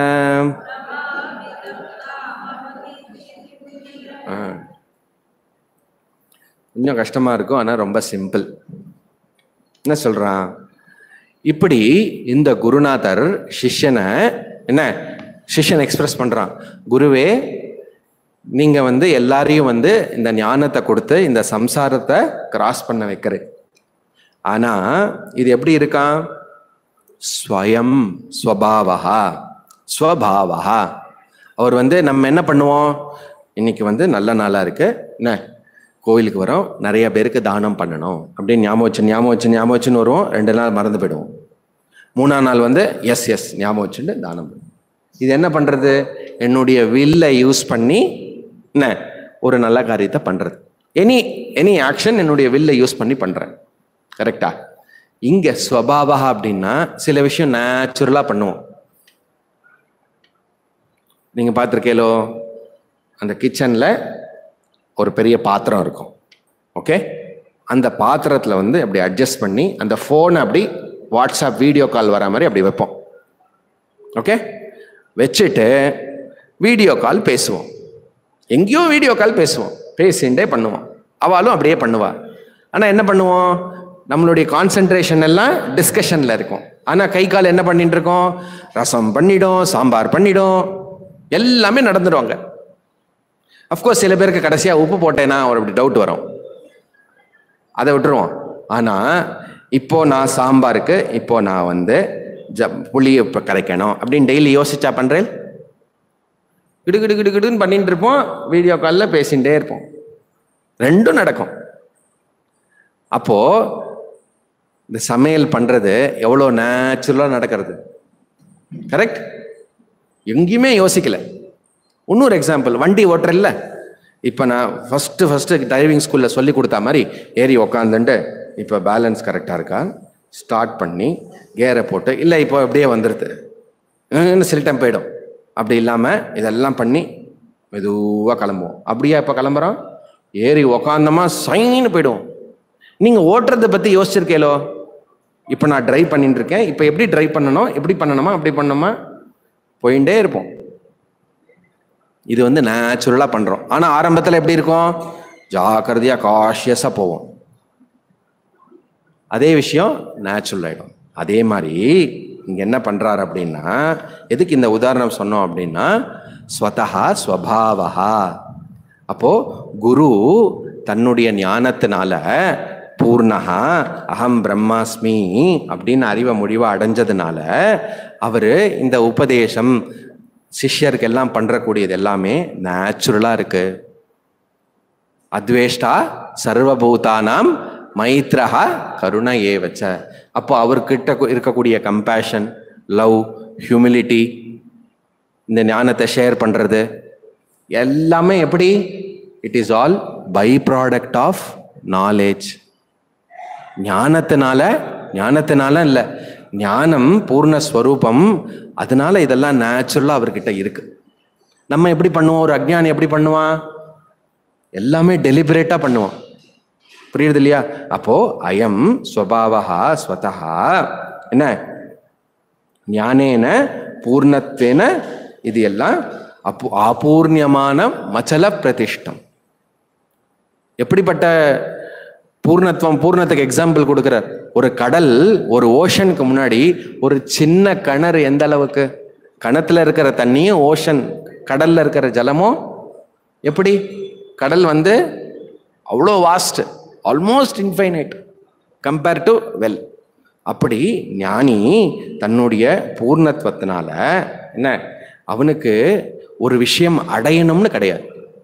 ஆ. கொஞ்சம் கஷ்டமா இருக்கும் ஆனா ரொம்ப சிம்பிள் என்ன சொல்றான் இப்படி இந்த குருநாதர் சிஷ்யனை என்ன சிஷ்யன் எக்ஸ்பிரஸ் பண்றான் குருவே நீங்க வந்து எல்லாரையும் வந்து இந்த ஞானத்தை கொடுத்து இந்த சம்சாரத்தை கிராஸ் பண்ண வைக்கிறேன் ஆனா இது எப்படி இருக்கான் ஸ்வயம் ஸ்வபாவா ஸ்வபாவா அவர் வந்து நம்ம என்ன பண்ணுவோம் இன்னைக்கு வந்து நல்ல நாளா இருக்கு என்ன கோயிலுக்கு வரோம் நிறைய பேருக்கு தானம் பண்ணணும் அப்படின்னு ஞாபகம் வச்சு ஞாபகம் வச்சு ஞாபகம் வச்சுன்னு வருவோம் ரெண்டு நாள் மறந்து போயிடுவோம் மூணாம் நாள் வந்து எஸ் எஸ் ஞாபகம் வச்சுட்டு தானம் பண்ணுவோம் இது என்ன பண்றது என்னுடைய வில்லை யூஸ் பண்ணி என்ன ஒரு நல்ல காரியத்தை பண்றது எனி எனி ஆக்ஷன் என்னுடைய வில்லை யூஸ் பண்ணி பண்றேன் கரெக்டா இங்க ஸ்வபாவா அப்படின்னா சில விஷயம் நேச்சுரலா பண்ணுவோம் நீங்க பார்த்துருக்கேலோ அந்த கிச்சன்ல ஒரு பெரிய பாத்திரம் இருக்கும் ஓகே அந்த பாத்திரத்துல வந்து அப்படி அட்ஜஸ்ட் பண்ணி அந்த ஃபோனை அப்படி வாட்ஸ்அப் வீடியோ கால் வர மாதிரி அப்படி வைப்போம் ஓகே வச்சுட்டு வீடியோ கால் பேசுவோம் எங்கேயோ வீடியோ கால் பேசுவோம் பேசிண்டே பண்ணுவோம் அவளும் அப்படியே பண்ணுவா ஆனால் என்ன பண்ணுவோம் நம்மளுடைய கான்சென்ட்ரேஷன் எல்லாம் டிஸ்கஷனில் இருக்கும் ஆனால் கை கால் என்ன பண்ணிட்டு இருக்கோம் ரசம் பண்ணிடும் சாம்பார் பண்ணிடும் எல்லாமே நடந்துடுவாங்க அஃப்கோர்ஸ் சில பேருக்கு கடைசியாக உப்பு போட்டேன்னா ஒரு அப்படி டவுட் வரும் அதை விட்டுருவோம் ஆனால் இப்போ நான் சாம்பாருக்கு இப்போ நான் வந்து ஜ புளி இப்போ கரைக்கணும் அப்படின்னு டெய்லி யோசிச்சா பண்ணுறேன் கிடு கிடு கிடு கிடுன்னு பண்ணிட்டு இருப்போம் வீடியோ காலில் பேசிகிட்டே இருப்போம் ரெண்டும் நடக்கும் அப்போ இந்த சமையல் பண்றது எவ்வளோ நேச்சுரலாக நடக்கிறது கரெக்ட் எங்கேயுமே யோசிக்கல இன்னொரு எக்ஸாம்பிள் வண்டி ஓட்டுறல்ல இப்போ நான் ஃபஸ்ட்டு ஃபஸ்ட்டு டிரைவிங் ஸ்கூலில் சொல்லி கொடுத்த மாதிரி ஏறி உக்காந்துட்டு இப்போ பேலன்ஸ் கரெக்டாக இருக்கா ஸ்டார்ட் பண்ணி கேரை போட்டு இல்லை இப்போ அப்படியே வந்துடுது இன்னும் சில டைம் போயிடும் அப்படி இல்லாமல் இதெல்லாம் பண்ணி மெதுவாக கிளம்புவோம் அப்படியா இப்போ கிளம்புறோம் ஏறி உக்காந்தோமா சைன்னு போயிடுவோம் நீங்கள் ஓட்டுறதை பற்றி யோசிச்சிருக்கேலோ இப்போ நான் டிரைவ் பண்ணிட்டு இருக்கேன் இப்போ எப்படி டிரைவ் பண்ணணும் எப்படி பண்ணணுமா அப்படி பண்ணணுமா போயிட்டே இருப்போம் இது வந்து நேச்சுரலாக பண்ணுறோம் ஆனால் ஆரம்பத்தில் எப்படி இருக்கும் ஜாக்கிரதையாக காஷியஸாக போவோம் அதே விஷயம் நேச்சுரல் ஆகிடும் அதே மாதிரி இங்கே என்ன பண்ணுறாரு அப்படின்னா எதுக்கு இந்த உதாரணம் சொன்னோம் அப்படின்னா ஸ்வதா ஸ்வபாவா அப்போ குரு தன்னுடைய ஞானத்தினால பூர்ணகா அகம் பிரம்மாஸ்மி அப்படின்னு அறிவை முடிவை அடைஞ்சதுனால அவர் இந்த உபதேசம் சிஷ்யருக்கு எல்லாம் பண்றக்கூடியது எல்லாமே நேச்சுரலா இருக்கு அத்வேஷ்டா சர்வபூதானாம் மைத்ரஹா கருண ஏவச்ச அப்போ அவர்கிட்ட கு- இருக்கக்கூடிய கம்பேஷன் லவ் ஹியூமிலிட்டி இந்த ஞானத்தை ஷேர் பண்றது எல்லாமே எப்படி it is all by product of knowledge ஞானத்தினால ஞானத்தினால இல்லை ஞானம் பூர்ண ஸ்வரூபம் அதனால இதெல்லாம் நேச்சுரலாக அவர்கிட்ட இருக்கு நம்ம எப்படி பண்ணுவோம் ஒரு அஜ்ஞானி எப்படி பண்ணுவான் எல்லாமே டெலிபரேட்டாக பண்ணுவான் புரியுது இல்லையா அப்போ அயம் ஸ்வபாவா ஸ்வதா என்ன ஞானேன பூர்ணத்வேன இது எல்லாம் அப்பு ஆபூர்ணியமான மச்சல பிரதிஷ்டம் எப்படிப்பட்ட பூர்ணத்துவம் பூர்ணத்துக்கு எக்ஸாம்பிள் கொடுக்கிறார் ஒரு கடல் ஒரு ஓஷனுக்கு முன்னாடி ஒரு சின்ன கிணறு எந்த அளவுக்கு கிணத்துல இருக்கிற தண்ணியும் ஓஷன் கடல்ல இருக்கிற ஜலமும் எப்படி கடல் வந்து அவ்வளோ vast almost infinite compare to well அப்படி ஞானி தன்னுடைய பூர்ணத்துவத்தினால என்ன அவனுக்கு ஒரு விஷயம் அடையணும்னு கிடையாது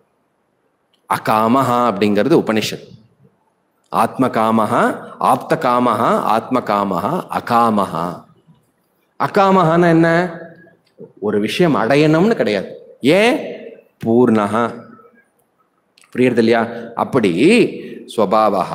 அகாமஹா அப்படிங்கிறது உபனிஷத் ஆத்ம காமஹா ஆப்த காமஹா ஆத்ம காமஹா அகாமஹா அகாமஹான்னா என்ன ஒரு விஷயம் அடையணும்னு கிடையாது ஏன் பூர்ணஹா புரியுறது இல்லையா அப்படி ஸ்வபாவா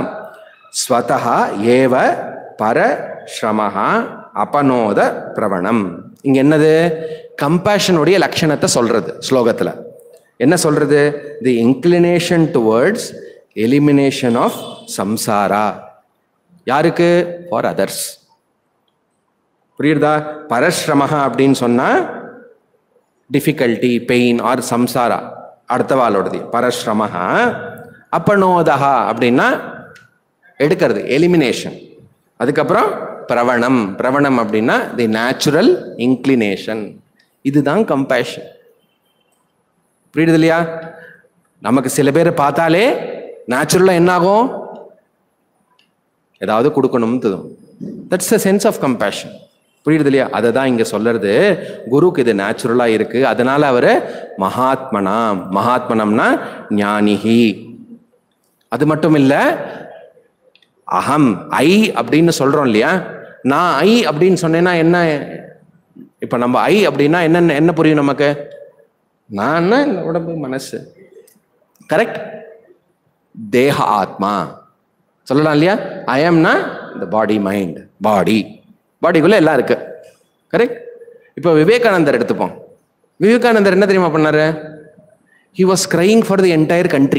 ஸ்வதா ஏவ பர ஸ்ரமஹா அபனோத பிரவணம் இங்க என்னது கம்பேஷனுடைய லட்சணத்தை சொல்றது ஸ்லோகத்துல என்ன சொல்றது the inclination towards elimination of சம்சாரா யாருக்கு ஃபார் அதர்ஸ் புரியுறதா பரஸ்ரமஹ அப்படின்னு சொன்னா டிஃபிகல்ட்டி பெயின் ஆர் சம்சாரா அடுத்த வாளோடது பரஸ்ரமஹ அப்பனோதஹா அப்படின்னா எடுக்கிறது எலிமினேஷன் அதுக்கப்புறம் பிரவணம் பிரவணம் அப்படின்னா தி நேச்சுரல் இன்க்ளினேஷன் இதுதான் கம்பேஷன் புரியுது இல்லையா நமக்கு சில பேர் பார்த்தாலே நேச்சுரலாக என்ன ஆகும் ஏதாவது கொடுக்கணும்னு தோணும் that's a sense of compassion புரியுது இல்லையா அதை தான் இங்கே சொல்றது குருக்கு இது நேச்சுரலாக இருக்கு அதனால அவர் மகாத்மனாம் மகாத்மனம்னா ஞானிகி அது மட்டும் இல்லை அகம் ஐ அப்படின்னு சொல்றோம் இல்லையா நான் ஐ அப்படின்னு சொன்னேன்னா என்ன இப்போ நம்ம ஐ அப்படின்னா என்ன என்ன புரியும் நமக்கு நான் இந்த உடம்பு மனசு கரெக்ட் தேக ஆத்மா சொல்லலாம் இல்லையா ஐ ஆம்னா இந்த பாடி மைண்ட் பாடி பாடிக்குள்ள எல்லாம் இருக்கு கரெக்ட் இப்போ விவேகானந்தர் எடுத்துப்போம் விவேகானந்தர் என்ன தெரியுமா பண்ணாரு he was crying for the entire country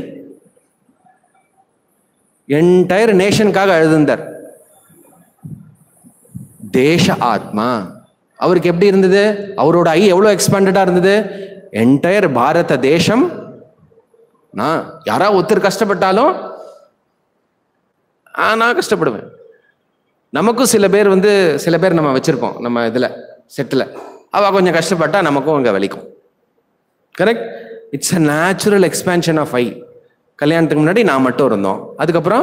entire நேஷனுக்காக எழுதிருந்தார் தேச ஆத்மா அவருக்கு எப்படி இருந்தது அவரோட ஐ எவ்வளோ எக்ஸ்பாண்டடா இருந்தது என்டையர் பாரத தேசம் நான் யாரா ஒருத்தர் கஷ்டப்பட்டாலும் ஆ, நான் கஷ்டப்படுவேன் நமக்கும் சில பேர் வந்து சில பேர் நம்ம வச்சிருப்போம் நம்ம இதில் செட்டில் அவ கொஞ்சம் கஷ்டப்பட்டா நமக்கும் அங்கே வலிக்கும் correct it's a natural expansion of I கல்யாணத்துக்கு முன்னாடி நான் மட்டும் இருந்தோம் அதுக்கப்புறம்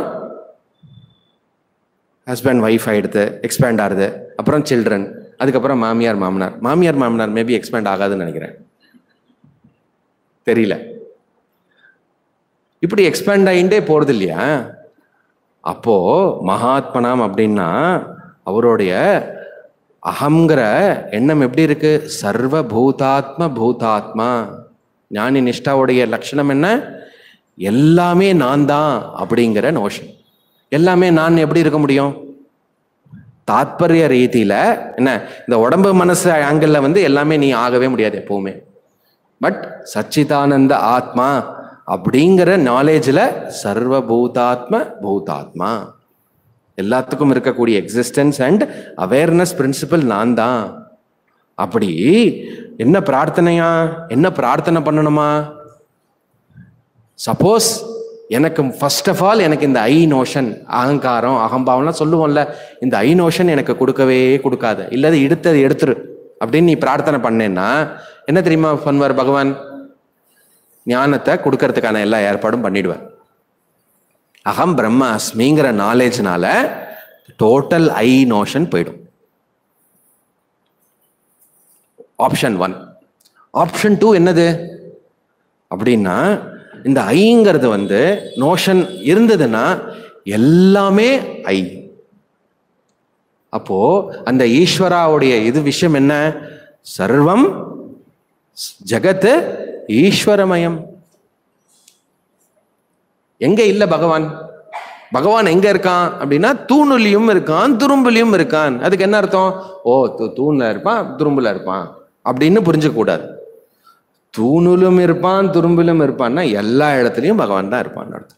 ஹஸ்பண்ட் ஒய்ஃப் ஆயிடுது எக்ஸ்பேண்ட் ஆகுது அப்புறம் சில்ட்ரன் அதுக்கப்புறம் மாமியார் மாமனார் மாமியார் மாமனார் மேபி எக்ஸ்பேண்ட் ஆகாதுன்னு நினைக்கிறேன் தெரியல இப்படி எக்ஸ்பேண்ட் ஆகிட்டே போறது இல்லையா அப்போ மகாத்மனாம் அப்படின்னா அவருடைய அகங்கிற எண்ணம் எப்படி இருக்கு சர்வ பூதாத்ம பூதாத்மா ஞானி நிஷ்டாவுடைய லட்சணம் என்ன எல்லாமே நான் தான் அப்படிங்கிற நோஷன் எல்லாமே நான் எப்படி இருக்க முடியும் தாத்பரிய ரீதியில என்ன இந்த உடம்பு மனசு ஆங்கிள் வந்து எல்லாமே நீ ஆகவே முடியாது எப்பவுமே பட் சச்சிதானந்த ஆத்மா அப்படிங்கிற நாலேஜில் சர்வபூதாத்ம பூதாத்மா எல்லாத்துக்கும் இருக்கக்கூடிய எக்ஸிஸ்டன்ஸ் அண்ட் அவேர்னஸ் பிரின்சிபல் நான் தான் அப்படி என்ன பிரார்த்தனையா என்ன பிரார்த்தனை பண்ணணுமா சப்போஸ் எனக்கு ஃபர்ஸ்ட் ஆஃப் ஆல் எனக்கு இந்த ஐ நோஷன் அகங்காரம் அகம்பாவம்லாம் சொல்லுவோம்ல இந்த ஐ நோஷன் எனக்கு கொடுக்கவே கொடுக்காது இல்லாத எடுத்தது எடுத்துரு அப்படின்னு நீ பிரார்த்தனை பண்ணேன்னா என்ன தெரியுமா பண்ணுவார் பகவான் ஞானத்தை கொடுக்கறதுக்கான எல்லா ஏற்பாடும் பண்ணிடுவார் அகம் பிரம்ம அஸ்மிங்கிற நாலேஜ்னால டோட்டல் ஐ நோஷன் போயிடும் ஆப்ஷன் ஒன் ஆப்ஷன் டூ என்னது அப்படின்னா இந்த ஐங்கிறது வந்து நோஷன் இருந்ததுன்னா எல்லாமே ஐ அப்போ அந்த ஈஸ்வராவுடைய இது விஷயம் என்ன சர்வம் ஜகத்து ஈஸ்வரமயம் எங்க இல்ல பகவான் பகவான் எங்க இருக்கான் அப்படின்னா தூணுலையும் இருக்கான் துரும்புலையும் இருக்கான் அதுக்கு என்ன அர்த்தம் ஓ தூ தூண்ல இருப்பான் துரும்புல இருப்பான் அப்படின்னு புரிஞ்சுக்க கூடாது தூணிலும் இருப்பான் துரும்பிலும் இருப்பான்னா எல்லா இடத்துலையும் பகவான் தான் இருப்பான்னு அர்த்தம்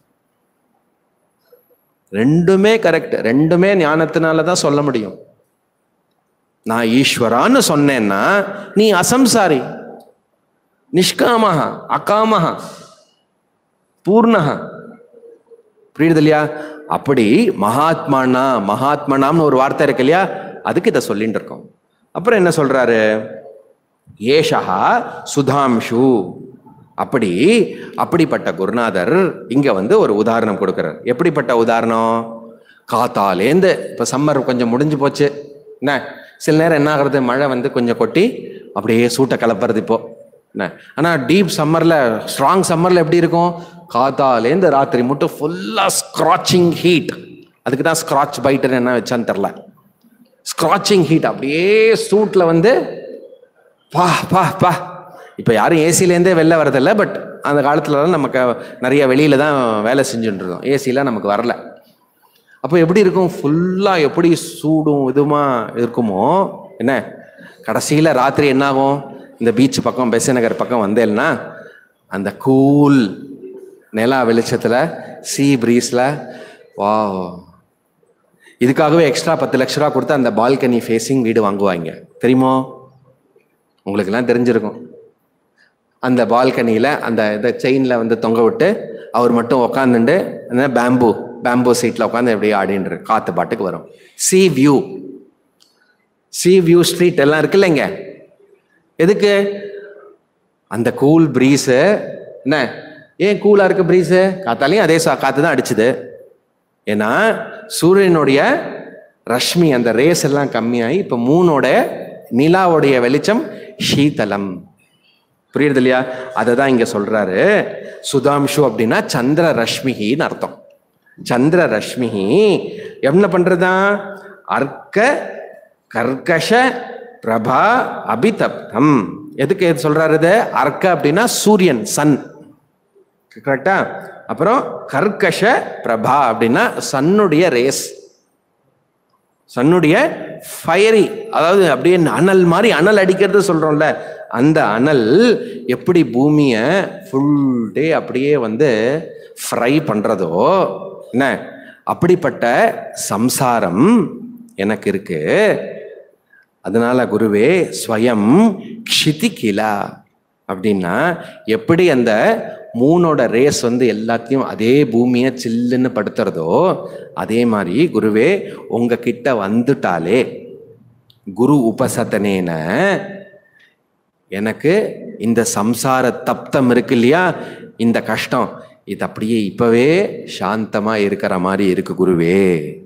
ரெண்டுமே கரெக்ட் ரெண்டுமே ஞானத்தினால தான் சொல்ல முடியும் நான் ஈஸ்வரான்னு சொன்னேன்னா நீ அசம்சாரி நிஷ்காமஹா அகாமஹா பூர்ணஹா புரியுது இல்லையா அப்படி மகாத்மானா மகாத்மனாம்னு ஒரு வார்த்தை இருக்கு இல்லையா அதுக்கு இதை சொல்லிட்டு இருக்கோம் அப்புறம் என்ன சொல்றாரு ஏஷா சுதாம்ஷு அப்படி அப்படிப்பட்ட குருநாதர் இங்க வந்து ஒரு உதாரணம் கொடுக்கிறார் எப்படிப்பட்ட உதாரணம் காத்தாலேந்து இப்ப சம்மர் கொஞ்சம் முடிஞ்சு போச்சு என்ன சில நேரம் என்ன ஆகுறது மழை வந்து கொஞ்சம் கொட்டி அப்படியே சூட்டை கலப்புறது இப்போ என்ன ஆனா டீப் சம்மர்ல ஸ்ட்ராங் சம்மர்ல எப்படி இருக்கும் காத்தாலேந்து ராத்திரி மட்டும் ஃபுல்லா ஸ்க்ராச்சிங் ஹீட் அதுக்கு தான் ஸ்க்ராட்ச் பைட்டர் என்ன வச்சான்னு தெரில ஸ்க்ராச்சிங் ஹீட் அப்படியே சூட்ல வந்து பா பா பா இப்போ யாரும் ஏசிலேருந்தே வெளில வரதில்ல பட் அந்த காலத்துலலாம் நமக்கு நிறைய வெளியில தான் வேலை செஞ்சுட்டு இருந்தோம் ஏசிலாம் நமக்கு வரல அப்போ எப்படி இருக்கும் ஃபுல்லாக எப்படி சூடும் இதுமா இருக்குமோ என்ன கடைசியில் ராத்திரி என்ன ஆகும் இந்த பீச் பக்கம் பெச நகர் பக்கம் வந்தேன்னா அந்த கூல் நிலா வெளிச்சத்தில் சீ ப்ரீஸில் வா இதுக்காகவே எக்ஸ்ட்ரா பத்து லட்ச ரூபா கொடுத்து அந்த பால்கனி ஃபேஸிங் வீடு வாங்குவாங்க தெரியுமோ உங்களுக்கெல்லாம் தெரிஞ்சிருக்கும் அந்த பால்கனியில் அந்த இதை செயினில் வந்து தொங்க விட்டு அவர் மட்டும் உக்காந்துட்டு அந்த பேம்பு பேம்பு சீட்டில் உட்காந்து அப்படியே ஆடின்னு காற்று பாட்டுக்கு வரும் sea view sea view street எல்லாம் இருக்கு இல்லைங்க எதுக்கு அந்த கூல் ப்ரீஸு என்ன ஏன் கூலாக இருக்கு ப்ரீஸு காத்தாலையும் அதே சா காற்று தான் அடிச்சுது ஏன்னா சூரியனுடைய ரஷ்மி அந்த ரேஸ் எல்லாம் கம்மியாகி இப்போ மூணோட நிலாவுடைய வெளிச்சம் ஷீதலம் புரியுறது இல்லையா அதை தான் இங்க சொல்றாரு சுதாம்சு அப்படின்னா சந்திர ரஷ்மிகின்னு அர்த்தம் சந்திர ரஷ்மிகி என்ன பண்றதா அர்க்க கர்க்கஷ பிரபா அபிதப்தம் எதுக்கு எது சொல்றாரு இது அர்க்க அப்படின்னா சூரியன் சன் கரெக்டா அப்புறம் கர்க்கஷ பிரபா அப்படின்னா சன்னுடைய ரேஸ் சன்னுடைய ஃபயரி அதாவது அப்படியே அனல் மாதிரி அனல் அடிக்கிறது சொல்றோம்ல அந்த அனல் எப்படி பூமியை ஃபுல் டே அப்படியே வந்து ஃப்ரை பண்றதோ என்ன அப்படிப்பட்ட சம்சாரம் எனக்கு இருக்கு அதனால குருவே ஸ்வயம் க்ஷிதிகிலா அப்படின்னா எப்படி அந்த மூணோட ரேஸ் வந்து எல்லாத்தையும் அதே பூமியை சில்லுன்னு படுத்துறதோ அதே மாதிரி குருவே உங்ககிட்ட வந்துட்டாலே குரு உபசதனேன எனக்கு இந்த சம்சார தப்தம் இருக்கு இல்லையா இந்த கஷ்டம் இது அப்படியே இப்பவே சாந்தமா இருக்கிற மாதிரி இருக்கு குருவே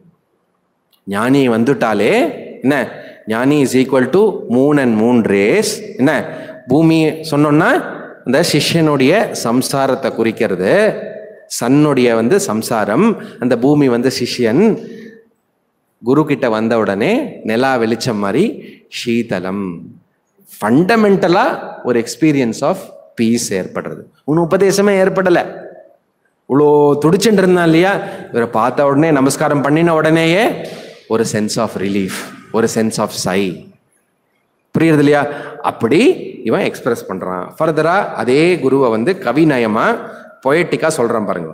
ஞானி வந்துட்டாலே என்ன ஞானி is equal to moon and moon rays என்ன பூமி சொன்னோம்னா இந்த சிஷ்யனுடைய சம்சாரத்தை குறிக்கிறது சன்னுடைய வந்து சம்சாரம் அந்த பூமி வந்து சிஷ்யன் குரு கிட்ட வந்த உடனே நிலா வெளிச்சம் மாதிரி சீதலம் ஃபண்டமெண்டலா ஒரு எக்ஸ்பீரியன்ஸ் ஆஃப் பீஸ் ஏற்படுறது உன் உபதேசமே ஏற்படலை இவ்வளோ துடிச்சுட்டு இருந்தான் இல்லையா இவரை பார்த்த உடனே நமஸ்காரம் பண்ணின உடனேயே ஒரு சென்ஸ் ஆஃப் ரிலீஃப் ஒரு சென்ஸ் ஆஃப் சை புரியுறது இல்லையா அப்படி இவன் எக்ஸ்பிரஸ் பண்றான் ஃபர்தரா அதே குருவை வந்து கவிநயமா பொயட்டிக்கா சொல்றான் பாருங்க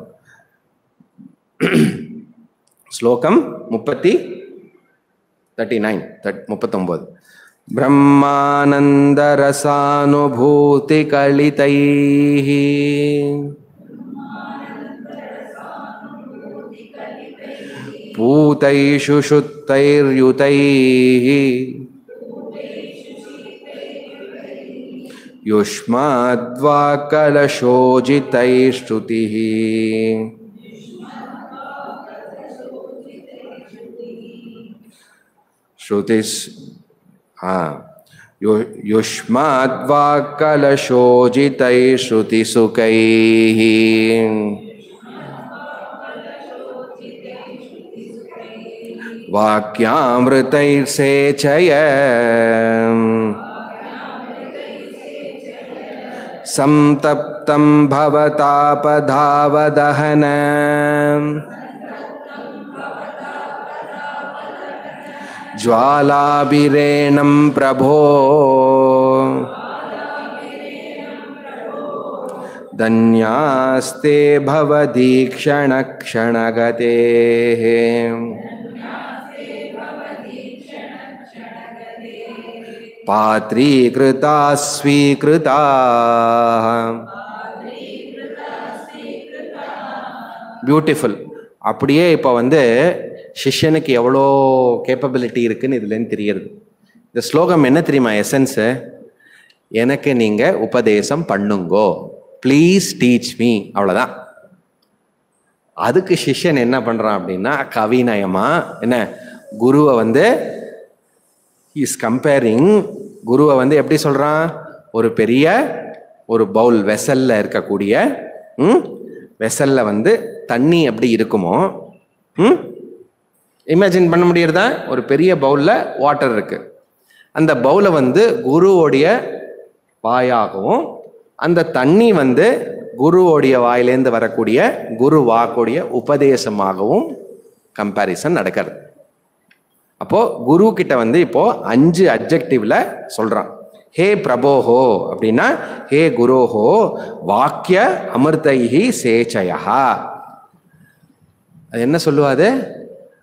ஸ்லோகம் முப்பத்தி தேர்ட்டி நைன் முப்பத்தொம்போது பிரம்மானந்தரசானுபூதி கலிதைः பூதைஷு शुद्धैर्युतैः युष्माद्वाकलशोजितैश्रुतिः श्रुतिस् हा यु युष्माद्वाकलशोजितैश्रुतिसुखैः वाक्यामृतैर्सेचय संतप्तं भवतापधावदहन ज्वालाभिरेणं प्रभो धन्यास्ते भवदीक्षणक्षणगतेः पात्रीकृता स्वीकृता பியூட்டிஃபுல் அப்படியே இப்போ வந்து சிஷ்யனுக்கு எவ்வளோ கேப்பபிலிட்டி இருக்குன்னு இதுலேருந்து தெரியுது இந்த ஸ்லோகம் என்ன தெரியுமா எசன்ஸு எனக்கு நீங்கள் உபதேசம் பண்ணுங்கோ ப்ளீஸ் டீச் மீ அவ்வளோதான் அதுக்கு சிஷ்யன் என்ன பண்ணுறான் அப்படின்னா கவிநயமா என்ன குருவை வந்து இஸ் கம்பேரிங் குருவை வந்து எப்படி சொல்றான் ஒரு பெரிய ஒரு பவுல் வெசல்ல இருக்கக்கூடிய ம் வெசல்ல வந்து தண்ணி எப்படி இருக்குமோ ம் இமேஜின் பண்ண முடியறதா ஒரு பெரிய பவுல்ல வாட்டர் இருக்கு அந்த பவுலை வந்து குருவோடைய வாயாகவும் அந்த தண்ணி வந்து குருவோடைய வாயிலேருந்து வரக்கூடிய குரு வாக்குடைய உபதேசமாகவும் கம்பேரிசன் நடக்கிறது அப்போ குரு கிட்ட வந்து இப்போ அஞ்சு அப்ஜெக்டிவ்ல சொல்றான் ஹே பிரபோஹோ அப்படின்னா ஹே குரோஹோ வாக்கிய அமிர்தைஹி சேச்சயா அது என்ன சொல்லுவாது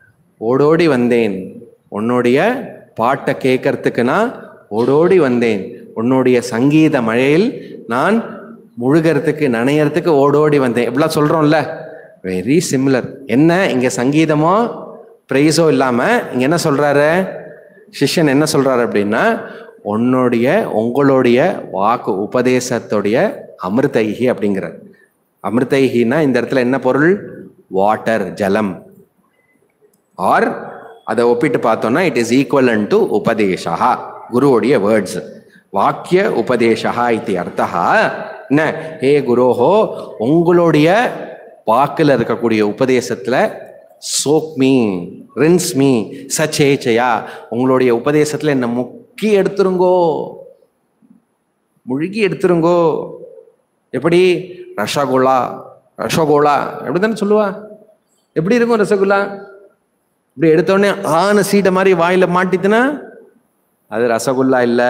ஓடோடி வந்தேன் உன்னுடைய பாட்டை கேட்கறதுக்கு நான் ஓடோடி வந்தேன் உன்னுடைய சங்கீத மழையில் நான் முழுகிறதுக்கு நனையறதுக்கு ஓடோடி வந்தேன் எப்படிலாம் சொல்றோம்ல வெரி சிமிலர் என்ன இங்க சங்கீதமோ பிரைஸோ இல்லாம இங்க என்ன சொல்றாரு சிஷ்யன் என்ன சொல்றாரு அப்படின்னா உன்னுடைய உங்களுடைய வாக்கு உபதேசத்துடைய அமிர்தைகி அப்படிங்கிறார் அமிர்தைகின்னா இந்த இடத்துல என்ன பொருள் வாட்டர் ஜலம் ஆர் அதை ஒப்பிட்டு பார்த்தோம்னா இட் இஸ் ஈக்குவலன் டு உபதேசா குருவுடைய வேர்ட்ஸ் வாக்கிய உபதேசா இது அர்த்தா என்ன ஹே குரோஹோ உங்களுடைய வாக்கில் இருக்கக்கூடிய உபதேசத்துல சோக் மீ ரின்ஸ் மீ சச்சேச்சையா உங்களுடைய உபதேசத்துல என்ன முக்கி எடுத்துருங்கோ முழுகி எடுத்துருங்கோ எப்படி ரசகுல்லா ரசகோலா எப்படி தானே சொல்லுவா எப்படி இருக்கும் ரசகுல்லா இப்படி எடுத்தோடனே ஆன சீடை மாதிரி வாயில மாட்டித்துனா அது ரசகுல்லா இல்ல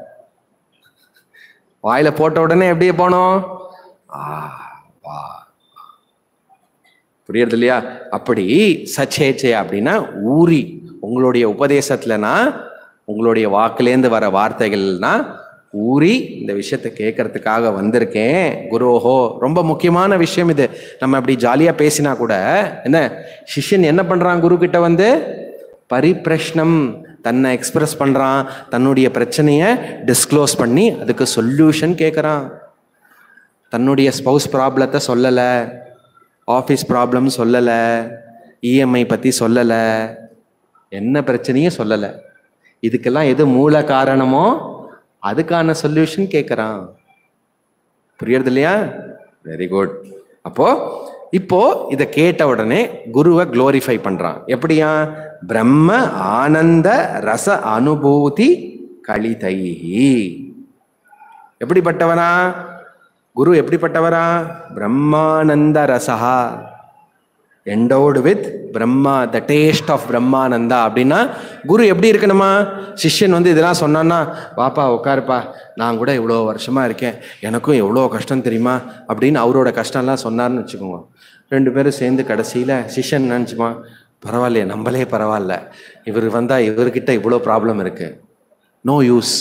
வாயில போட்ட உடனே எப்படியே போனோம் ஆ வா புரியுறது இல்லையா அப்படி சச்சேச்சையா அப்படின்னா ஊறி உங்களுடைய உபதேசத்துலனா உங்களுடைய வாக்குலேருந்து வர வார்த்தைகள்னா ஊறி இந்த விஷயத்தை கேட்கறதுக்காக வந்திருக்கேன் குருஹோ ரொம்ப முக்கியமான விஷயம் இது நம்ம அப்படி ஜாலியா பேசினா கூட என்ன சிஷ்யன் என்ன பண்றான் குரு கிட்ட வந்து பரிப்பிரஷ்னம் தன்னை எக்ஸ்பிரஸ் பண்றான் தன்னுடைய பிரச்சனைய டிஸ்க்ளோஸ் பண்ணி அதுக்கு சொல்யூஷன் கேட்குறான் தன்னுடைய ஸ்பௌஸ் ப்ராப்ளத்தை சொல்லலை ஆஃபீஸ் ப்ராப்ளம் சொல்லலை இஎம்ஐ பற்றி சொல்லலை என்ன பிரச்சனையும் சொல்லலை இதுக்கெல்லாம் எது மூல காரணமோ அதுக்கான சொல்யூஷன் கேட்குறான் புரியுறது இல்லையா வெரி குட் அப்போ இப்போ இதை கேட்ட உடனே குருவை குளோரிஃபை பண்றான் எப்படியா பிரம்ம ஆனந்த ரச அனுபூதி கலிதைஹி எப்படிப்பட்டவனா குரு எப்படிப்பட்டவரா பிரம்மானந்த ரசஹா endowed with Brahma the taste of பிரம்மானந்தா அப்படின்னா குரு எப்படி இருக்கணுமா சிஷ்யன் வந்து இதெல்லாம் சொன்னான்னா வாப்பா உட்காருப்பா நான் கூட இவ்வளோ வருஷமா இருக்கேன் எனக்கும் எவ்வளோ கஷ்டம் தெரியுமா அப்படின்னு அவரோட கஷ்டம்லாம் சொன்னார்னு வச்சுக்கோங்க ரெண்டு பேரும் சேர்ந்து கடைசியில் சிஷ்யன் நினச்சிமா பரவாயில்லையே நம்மளே பரவாயில்ல இவர் வந்தால் இவர்கிட்ட இவ்வளோ ப்ராப்ளம் இருக்கு நோ யூஸ்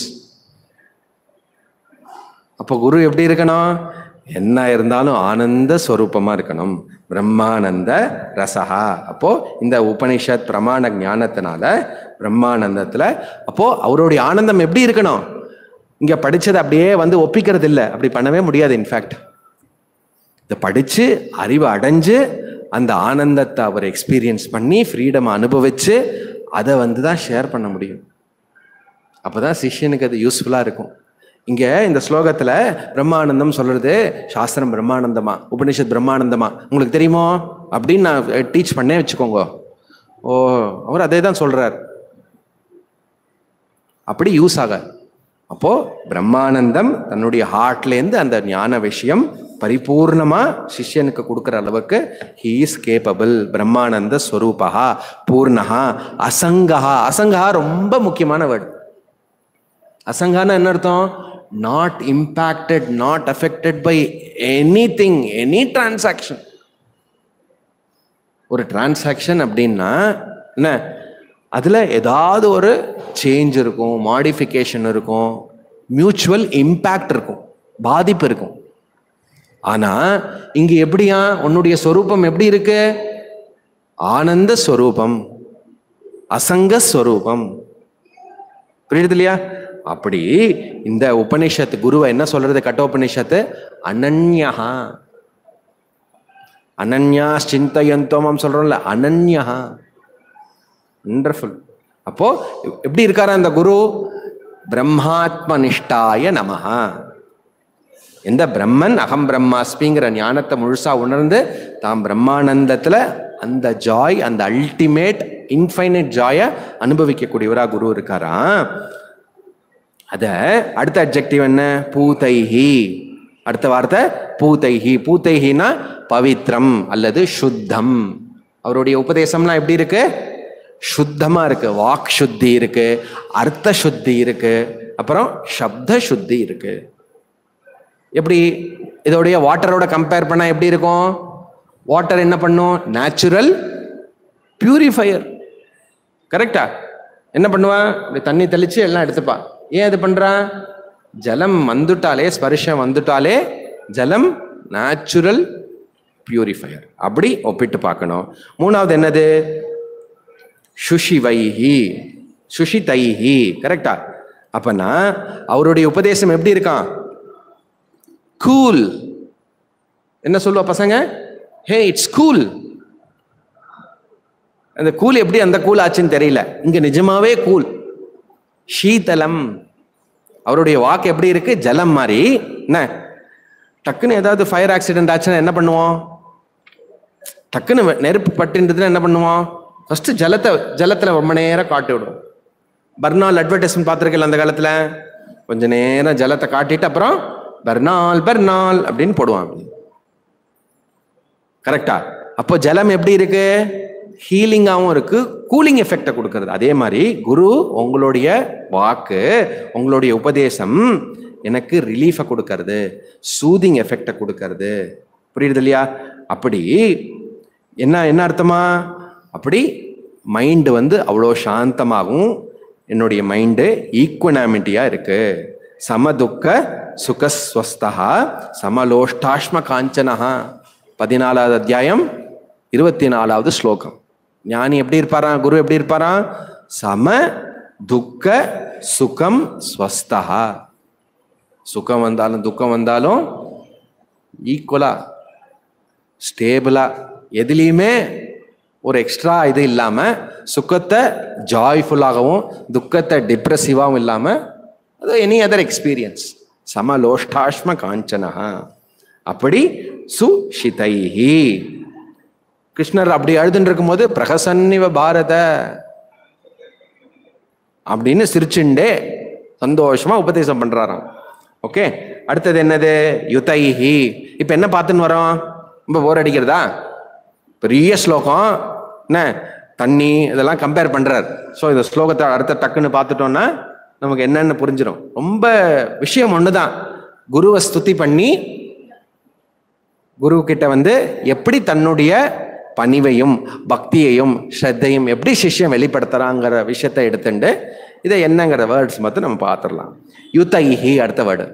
அப்போ குரு எப்படி இருக்கணும் என்ன இருந்தாலும் ஆனந்த ஸ்வரூபமா இருக்கணும் பிரம்மானந்த ரசஹா அப்போ இந்த உபனிஷத் பிரமாண ஞானத்தினால பிரம்மானந்தத்துல அப்போ அவருடைய ஆனந்தம் எப்படி இருக்கணும் இங்க படிச்சது அப்படியே வந்து ஒப்பிக்கிறது இல்லை அப்படி பண்ணவே முடியாது இன்ஃபேக்ட் இதை படிச்சு அறிவு அடைஞ்சு அந்த ஆனந்தத்தை அவர் எக்ஸ்பீரியன்ஸ் பண்ணி ஃப்ரீடம் அனுபவிச்சு அதை வந்து தான் ஷேர் பண்ண முடியும் அப்பதான் சிஷ்யனுக்கு அது யூஸ்ஃபுல்லா இருக்கும் இங்க இந்த ஸ்லோகத்துல பிரம்மானந்தம் சொல்றது சாஸ்திரம் பிரம்மானந்தமா உபனிஷத் பிரம்மானந்தமா உங்களுக்கு தெரியுமோ அப்படின்னு நான் டீச் பண்ணே வச்சுக்கோங்க ஓ அவர் அதே தான் சொல்றார் அப்படி யூஸ் ஆக அப்போ பிரம்மானந்தம் தன்னுடைய ஹார்ட்லேருந்து அந்த ஞான விஷயம் பரிபூர்ணமா சிஷ்யனுக்கு கொடுக்குற அளவுக்கு ஹீ இஸ் கேப்பபிள் பிரம்மானந்த ஸ்வரூபா பூர்ணஹா அசங்கஹா அசங்கஹா ரொம்ப முக்கியமான வேர்டு அசங்கான என்ன அர்த்தம் not impacted not affected by anything any transaction ஒரு டிரான்சாக்ஷன் அப்படின்னா என்ன அதில் ஏதாவது ஒரு சேஞ்ச் இருக்கும் மாடிஃபிகேஷன் இருக்கும் மியூச்சுவல் இம்பேக்ட் இருக்கும் பாதிப்பு இருக்கும் ஆனா இங்க எப்படியா உன்னுடைய சொரூபம் எப்படி இருக்கு ஆனந்த ஸ்வரூபம் அசங்க ஸ்வரூபம் புரியுது இல்லையா அப்படி இந்த உபனிஷத்து குருவை என்ன சொல்றது கட்டோபனிஷத்து அனன்யா அனன்யா சிந்தயந்தோமம் சொல்றோம்ல அனன்யா வண்டர்ஃபுல் அப்போ எப்படி இருக்காரு அந்த குரு பிரம்மாத்ம நிஷ்டாய நமஹா எந்த பிரம்மன் அகம் பிரம்மாஸ்மிங்கிற ஞானத்தை முழுசா உணர்ந்து தாம் பிரம்மானந்தத்துல அந்த ஜாய் அந்த அல்டிமேட் இன்ஃபைனைட் ஜாயை அனுபவிக்கக்கூடியவரா குரு இருக்காராம் அத அடுத்த அப்ஜெக்டிவ் என்ன பூதைஹி அடுத்த வார்த்தை பூதைஹி பூதைஹினா பவித்ரம் அல்லது சுத்தம் அவருடைய உபதேசம்லாம் எப்படி இருக்கு சுத்தமா இருக்கு வாக் சுத்தி இருக்கு அர்த்த சுத்தி இருக்கு அப்புறம் சப்த சுத்தி இருக்கு எப்படி இதோடைய வாட்டரோட கம்பேர் பண்ணா எப்படி இருக்கும் வாட்டர் என்ன பண்ணும் நேச்சுரல் பியூரிஃபையர் கரெக்டா என்ன பண்ணுவான் இப்படி தண்ணி தெளிச்சு எல்லாம் எடுத்துப்பான் ஏன் இது பண்றான் ஜலம் வந்துட்டாலே ஸ்பர்ஷம் வந்துட்டாலே ஜலம் நேச்சுரல் பியூரிஃபையர் அப்படி ஒப்பிட்டு பார்க்கணும் மூணாவது என்னது சுஷிவைஹி சுஷிதைஹி கரெக்டா அப்பனா அவருடைய உபதேசம் எப்படி இருக்கான் கூல் என்ன சொல்லுவா பசங்க ஹே இட்ஸ் கூல் அந்த கூல் எப்படி அந்த கூல் ஆச்சுன்னு தெரியல இங்க நிஜமாவே கூல் ஷீதலம் அவருடைய வாக்கு எப்படி இருக்கு ஜலம் மாதிரி என்ன டக்குன்னு ஏதாவது ஃபயர் ஆக்சிடென்ட் ஆச்சுன்னா என்ன பண்ணுவோம் டக்குன்னு வெ- நெருப்பு பட்டுன்றதுல என்ன பண்ணுவோம் ஃபர்ஸ்ட் ஜலத்தை ஜலத்துல ரொம்ப நேரம் காட்டி விடுவோம் பர்னால் அட்வர்டைஸ்மெண்ட் பார்த்துருக்கல அந்த காலத்துல கொஞ்ச நேரம் ஜலத்தை காட்டிட்டு அப்புறம் பர்னால் பர்னால் அப்படின்னு போடுவான் கரெக்டா அப்போ ஜலம் எப்படி இருக்கு ஹீலிங்காகவும் இருக்கு கூலிங் எஃபெக்டை கொடுக்கறது அதே மாதிரி குரு உங்களுடைய வாக்கு உங்களுடைய உபதேசம் எனக்கு ரிலீஃபை கொடுக்கறது சூதிங் எஃபெக்டை கொடுக்கறது புரியுது இல்லையா அப்படி என்ன என்ன அர்த்தமா அப்படி மைண்டு வந்து அவ்வளோ சாந்தமாகவும் என்னுடைய மைண்டு ஈக்குவனாமிட்டியாக இருக்கு சமதுக்க சுகஸ்வஸ்தா சமலோஷ்டாஷ்ம காஞ்சனஹா பதினாலாவது அத்தியாயம் இருபத்தி நாலாவது ஸ்லோகம் ஞானி எப்படி இருப்பாராம் குரு எப்படி இருப்பாராம் சம துக்க சுகம் ஸ்வஸ்தா சுகம் வந்தாலும் துக்கம் வந்தாலும் ஈக்குவலா ஸ்டேபிளா எதுலேயுமே ஒரு எக்ஸ்ட்ரா இது இல்லாம சுக்கத்தை ஜாய்ஃபுல்லாகவும் துக்கத்தை டிப்ரெசிவாகவும் இல்லாம அது எனி அதர் எக்ஸ்பீரியன்ஸ் சமலோஷ்டாஷ்ம காஞ்சனஹா அப்படி சுஷிதைஹி கிருஷ்ணர் அப்படி அழுதுன்னு இருக்கும்போது பிரகசன்னிவ பாரத அப்படின்னு சிரிச்சுண்டே சந்தோஷமா உபதேசம் பண்றாராம் ஓகே அடுத்தது என்னது யுதைஹி இப்ப என்ன பார்த்துன்னு வரோம் ரொம்ப போர் அடிக்கிறதா பெரிய ஸ்லோகம் என்ன தண்ணி இதெல்லாம் கம்பேர் பண்றார் ஸோ இந்த ஸ்லோகத்தை அடுத்த டக்குன்னு பார்த்துட்டோம்னா நமக்கு என்னன்னு புரிஞ்சிடும் ரொம்ப விஷயம் ஒண்ணுதான் குருவை ஸ்துதி பண்ணி குரு கிட்ட வந்து எப்படி தன்னுடைய பணிவையும் பக்தியையும் ஸ்ரத்தையும் எப்படி சிஷ்யம் வெளிப்படுத்துறாங்கிற விஷயத்தை எடுத்துட்டு இதை என்னங்கிற வேர்ட்ஸ் மட்டும் நம்ம பார்த்துடலாம் யுதைஹி அடுத்த வேர்டு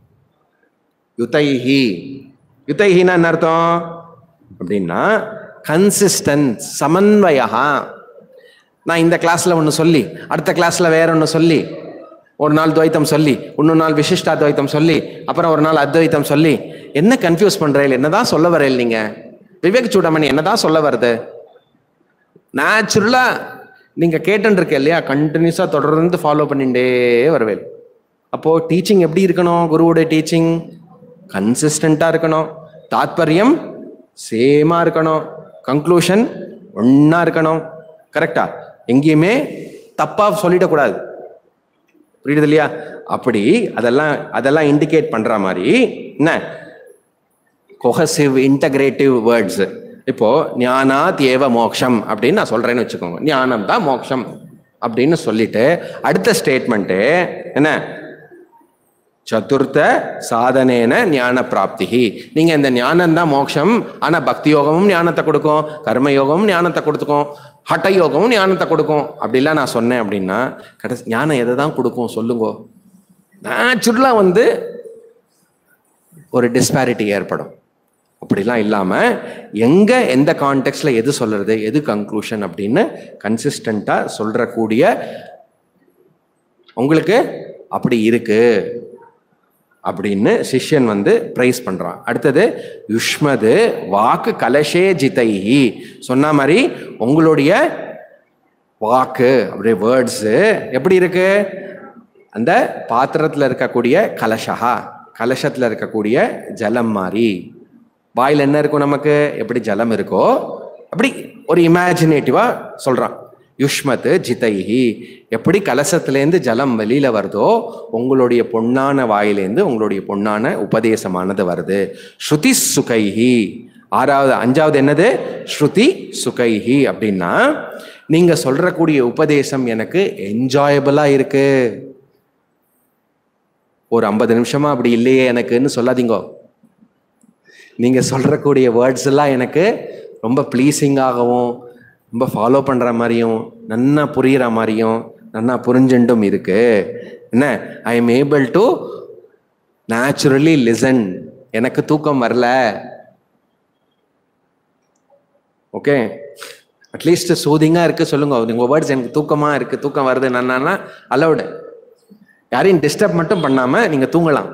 யுதைஹி யுதைஹின்னா என்ன அர்த்தம் அப்படின்னா கன்சிஸ்டன்ஸ் சமன்வயா நான் இந்த கிளாஸ்ல ஒன்று சொல்லி அடுத்த கிளாஸ்ல வேற ஒன்று சொல்லி ஒரு நாள் துவைத்தம் சொல்லி இன்னொரு நாள் விசிஷ்டாத்வைத்தம் சொல்லி அப்புறம் ஒரு நாள் அத்வைத்தம் சொல்லி என்ன கன்ஃபியூஸ் பண்றேன் என்னதான் சொல்ல வரேன் நீங்க விவேக் சூடமணி என்னதான் சொல்ல வருது நேச்சுரலா நீங்க கேட்டுன்னு இருக்க இல்லையா கண்டினியூஸா தொடர்ந்து ஃபாலோ பண்ணிட்டே வருவேன் அப்போ டீச்சிங் எப்படி இருக்கணும் குருவோட டீச்சிங் கன்சிஸ்டண்டா இருக்கணும் தாத்பரியம் சேமா இருக்கணும் கன்க்ளூஷன் ஒண்ணா இருக்கணும் கரெக்டா எங்கேயுமே தப்பா சொல்லிடக்கூடாது புரியுது இல்லையா அப்படி அதெல்லாம் அதெல்லாம் இண்டிகேட் பண்ற மாதிரி என்ன கொஹசிவ் இன்டகிரேட்டிவ் வேர்ட்ஸ் இப்போ ஞானாத் ஏவ மோக்ஷம் அப்படின்னு நான் சொல்றேன்னு வச்சுக்கோங்க ஞானம் தான் மோக்ஷம் அப்படின்னு சொல்லிட்டு அடுத்த ஸ்டேட்மெண்ட்டு என்ன சதுர்த்த சாதனேன ஞான பிராப்திகி நீங்க இந்த ஞானம் தான் மோட்சம் ஆனா பக்தி யோகமும் ஞானத்தை கொடுக்கும் கர்ம யோகமும் ஞானத்தை கொடுத்துக்கும் ஹட்ட யோகமும் ஞானத்தை கொடுக்கும் அப்படிலாம் நான் சொன்னேன் அப்படின்னா கடைசி ஞானம் எதை தான் கொடுக்கும் சொல்லுங்க நேச்சுரலா வந்து ஒரு டிஸ்பாரிட்டி ஏற்படும் அப்படிலாம் இல்லாம எங்க எந்த கான்டெக்ட்ல எது சொல்றது எது கன்க்ளூஷன் அப்படின்னு கன்சிஸ்டண்டா சொல்றக்கூடிய உங்களுக்கு அப்படி இருக்கு அப்படின்னு சிஷ்யன் வந்து பிரைஸ் பண்றான் அடுத்தது யுஷ்மது வாக்கு கலஷே ஜிதைஹி சொன்ன மாதிரி உங்களுடைய வாக்கு அப்படியே வேர்ட்ஸு எப்படி இருக்கு அந்த பாத்திரத்தில் இருக்கக்கூடிய கலஷா கலசத்தில் இருக்கக்கூடிய ஜலம் மாதிரி வாயில் என்ன இருக்கும் நமக்கு எப்படி ஜலம் இருக்கோ அப்படி ஒரு இமேஜினேட்டிவா சொல்றான் யுஷ்மத் ஜிதைஹி எப்படி கலசத்திலேருந்து ஜலம் வெளியில வருதோ உங்களுடைய பொன்னான வாயிலேருந்து உங்களுடைய பொன்னான உபதேசமானது வருது ஸ்ருதி சுகைஹி ஆறாவது அஞ்சாவது என்னது ஸ்ருதி சுகைஹி அப்படின்னா நீங்க சொல்றக்கூடிய உபதேசம் எனக்கு என்ஜாயபிளா இருக்கு ஒரு ஐம்பது நிமிஷமா அப்படி இல்லையே எனக்குன்னு சொல்லாதீங்கோ நீங்க சொல்றக்கூடிய வேர்ட்ஸ் எல்லாம் எனக்கு ரொம்ப ப்ளீஸிங்காகவும் ரொம்ப ஃபாலோ பண்ற மாதிரியும் நன்னா புரியுற மாதிரியும் நன்னா புரிஞ்சுண்டும் இருக்கு என்ன I am able to naturally listen எனக்கு தூக்கம் வரல ஓகே அட்லீஸ்ட் சூதிங்கா இருக்கு சொல்லுங்க உங்க வேர்ட்ஸ் எனக்கு தூக்கமா இருக்கு தூக்கம் வருது என்னன்னா அலௌடு யாரையும் டிஸ்டர்ப் மட்டும் பண்ணாம நீங்க தூங்கலாம்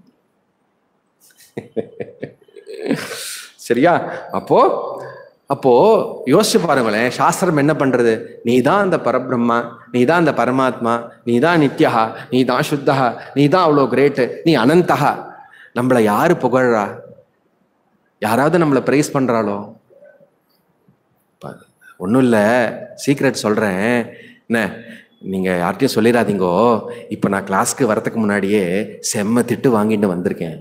சரியா அப்போ அப்போ யோசிச்சு பாருங்களேன் சாஸ்திரம் என்ன பண்றது நீ தான் அந்த பரபிரம்மா நீ தான் அந்த பரமாத்மா நீ தான் நித்யஹா நீ தான் சுத்தஹா நீ தான் அவ்வளோ கிரேட்டு நீ அனந்தஹா நம்மளை யாரு புகழ்றா யாராவது நம்மளை ப்ரைஸ் பண்றாளோ ஒன்றும் இல்லை சீக்ரெட் சொல்கிறேன் என்ன நீங்கள் யார்கிட்டயும் சொல்லிடாதீங்கோ இப்போ நான் கிளாஸ்க்கு வரதுக்கு முன்னாடியே செம்ம திட்டு வாங்கிட்டு வந்திருக்கேன்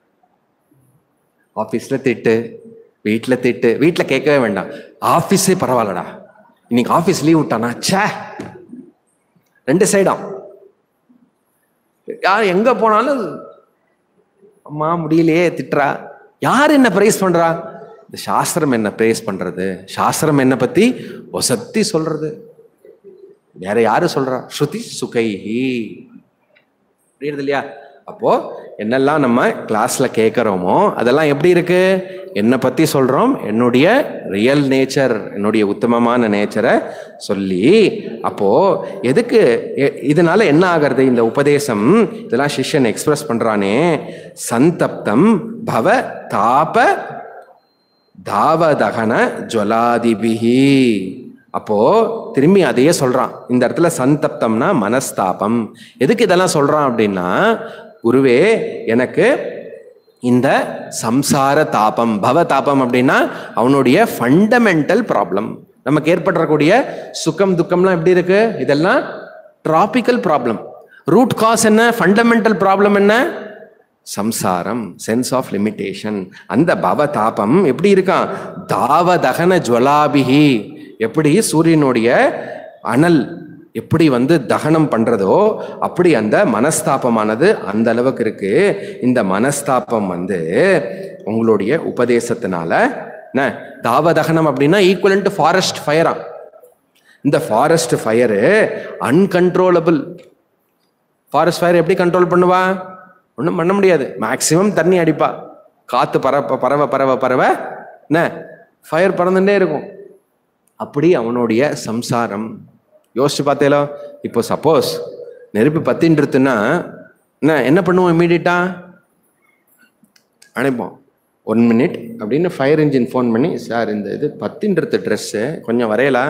ஆஃபீஸில் திட்டு வீட்டில் திட்டு வீட்டில் கேட்கவே வேண்டாம் ஆஃபீஸே பரவாயில்லடா இன்னைக்கு ஆஃபீஸ் லீவ் விட்டானா ச்சே ரெண்டு சைடாம் யார் எங்கே போனாலும் அம்மா முடியலையே திட்டுறா யார் என்ன ப்ரைஸ் பண்றா இந்த சாஸ்திரம் என்ன ப்ரைஸ் பண்றது சாஸ்திரம் என்ன பத்தி ஒசத்தி சொல்றது வேற யாரு சொல்றா ஸ்ருதி சுகைஹி புரியுது இல்லையா அப்போ என்னெல்லாம் நம்ம கிளாஸ்ல கேட்குறோமோ அதெல்லாம் எப்படி இருக்கு என்னை பத்தி சொல்றோம் என்னுடைய ரியல் நேச்சர் என்னுடைய உத்தமமான நேச்சரை சொல்லி அப்போ எதுக்கு எ- இதனால என்ன ஆகிறது இந்த உபதேசம் இதெல்லாம் சிஷ்யன் எக்ஸ்பிரஸ் பண்றானே சந்தப்தம் பவ தாப தாவதகன ஜுவலாதிபிகி அப்போ திரும்பி அதையே சொல்றான் இந்த இடத்துல சந்தப்தம்னா மனஸ்தாபம் எதுக்கு இதெல்லாம் சொல்றான் அப்படின்னா குருவே எனக்கு இந்த சம்சார தாபம் பவ தாபம் அப்படின்னா அவனுடைய ஃபண்டமெண்டல் ப்ராப்ளம் நமக்கு ஏற்படக்கூடிய சுகம் துக்கம்லாம் எப்படி இருக்கு இதெல்லாம் டிராபிக்கல் ப்ராப்ளம் ரூட் காஸ் என்ன ஃபண்டமெண்டல் ப்ராப்ளம் என்ன சம்சாரம் சென்ஸ் ஆஃப் லிமிட்டேஷன் அந்த பவ தாபம் எப்படி இருக்கான் தாவ தகன ஜுவலாபிகி எப்படி சூரியனுடைய அனல் எப்படி வந்து தகனம் பண்றதோ அப்படி அந்த மனஸ்தாபமானது அந்த அளவுக்கு இருக்கு இந்த மனஸ்தாபம் வந்து உங்களுடைய உபதேசத்தினால என்ன தாவ தகனம் அப்படின்னா ஈக்குவலன் டு ஃபாரஸ்ட் ஃபயரா இந்த forest fire uncontrollable forest fire எப்படி கண்ட்ரோல் பண்ணுவா ஒன்றும் பண்ண முடியாது மேக்சிமம் தண்ணி அடிப்பா காத்து பரப்ப பறவ பறவ பறவ என்ன ஃபயர் பறந்துட்டே இருக்கும் அப்படி அவனுடைய சம்சாரம் யோசிச்சு பார்த்தேலோ இப்போ சப்போஸ் நெருப்பு பத்தின்றதுன்னா என்ன என்ன பண்ணுவோம் இம்மீடியட்டா அனுப்போம் ஒன் மினிட் அப்படின்னு ஃபயர் இன்ஜின் ஃபோன் பண்ணி சார் இந்த இது பத்தின்றது ட்ரெஸ்ஸு கொஞ்சம் வரையலாம்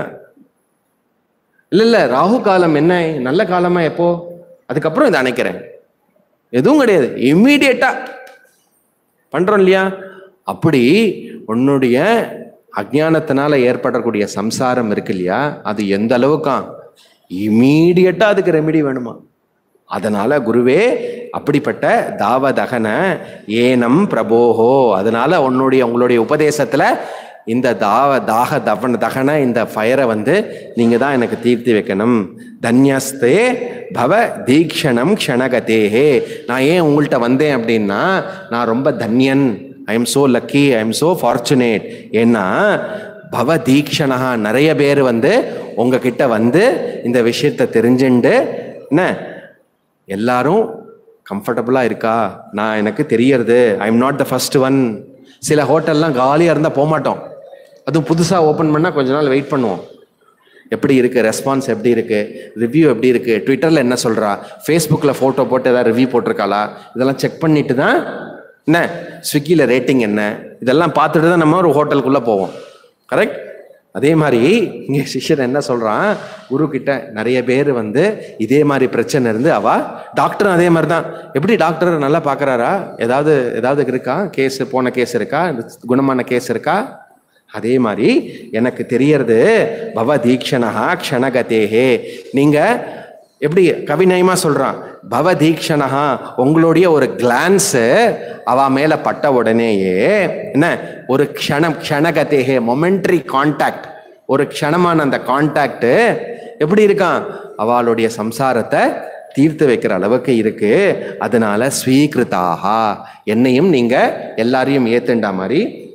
இல்லை இல்லை ராகு காலம் என்ன நல்ல காலமா எப்போ அதுக்கப்புறம் இதை அணைக்கிறேன் எதுவும் கிடையாது இம்மீடியட்டா பண்றோம் இல்லையா அப்படி உன்னுடைய அஜ்ஞானத்தினால ஏற்படக்கூடிய சம்சாரம் இருக்கு இல்லையா அது எந்த அளவுக்கா இம்மீடியட்டா அதுக்கு ரெமெடி வேணுமா அதனால குருவே அப்படிப்பட்ட தாவதகன ஏனம் பிரபோஹோ அதனால உன்னுடைய உங்களுடைய உபதேசத்துல இந்த தாவ தாக தவன தகன இந்த ஃபயரை வந்து நீங்க தான் எனக்கு தீர்த்தி வைக்கணும் தன்யஸ்தே பவ தீக்ஷணம் க்ஷணகதேஹே நான் ஏன் உங்கள்கிட்ட வந்தேன் அப்படின்னா நான் ரொம்ப தன்யன் I am so lucky I am so fortunate ஏன்னா பவ தீக்ஷணா நிறைய பேர் வந்து உங்ககிட்ட வந்து இந்த விஷயத்தை தெரிஞ்சுண்டு என்ன எல்லாரும் கம்ஃபர்டபுளாக இருக்கா நான் எனக்கு தெரியறது I am not the first one சில ஹோட்டல்லாம் காலியாக இருந்தால் போக மாட்டோம் அதுவும் புதுசாக ஓப்பன் பண்ணால் கொஞ்ச நாள் வெயிட் பண்ணுவோம் எப்படி இருக்கு ரெஸ்பான்ஸ் எப்படி இருக்கு ரிவ்யூ எப்படி இருக்கு ட்விட்டரில் என்ன சொல்றா ஃபேஸ்புக்கில் ஃபோட்டோ போட்டு ஏதாவது ரிவ்யூ போட்டிருக்காளா இதெல்லாம் செக் பண்ணிட்டு தான் என்ன ஸ்விக்கியில் ரேட்டிங் என்ன இதெல்லாம் பார்த்துட்டு தான் நம்ம ஒரு ஹோட்டலுக்குள்ளே போவோம் கரெக்ட் அதே மாதிரி இங்கே சிஷ்யன் என்ன சொல்றான் குரு கிட்ட நிறைய பேர் வந்து இதே மாதிரி பிரச்சனை இருந்து அவ டாக்டரும் அதே மாதிரி தான் எப்படி டாக்டர் நல்லா பார்க்கறாரா ஏதாவது ஏதாவது இருக்கா கேஸ் போன கேஸ் இருக்கா குணமான கேஸ் இருக்கா அதே மாதிரி எனக்கு தெரியறது பவ தீக்ஷணஹா க்ஷணகதேஹே நீங்க எப்படி கவிநயமா சொல்றான் பவ தீக்ஷணஹா உங்களுடைய ஒரு கிளான்ஸ் அவ மேல பட்ட உடனேயே என்ன ஒரு க்ஷணம் க்ஷணகதேஹே மொமெண்ட்ரி கான்டாக்ட் ஒரு க்ஷணமான அந்த கான்டாக்ட் எப்படி இருக்கான் அவளுடைய சம்சாரத்தை தீர்த்து வைக்கிற அளவுக்கு இருக்கு அதனால ஸ்வீகிருதாகா என்னையும் நீங்க எல்லாரையும் ஏத்துண்டா மாதிரி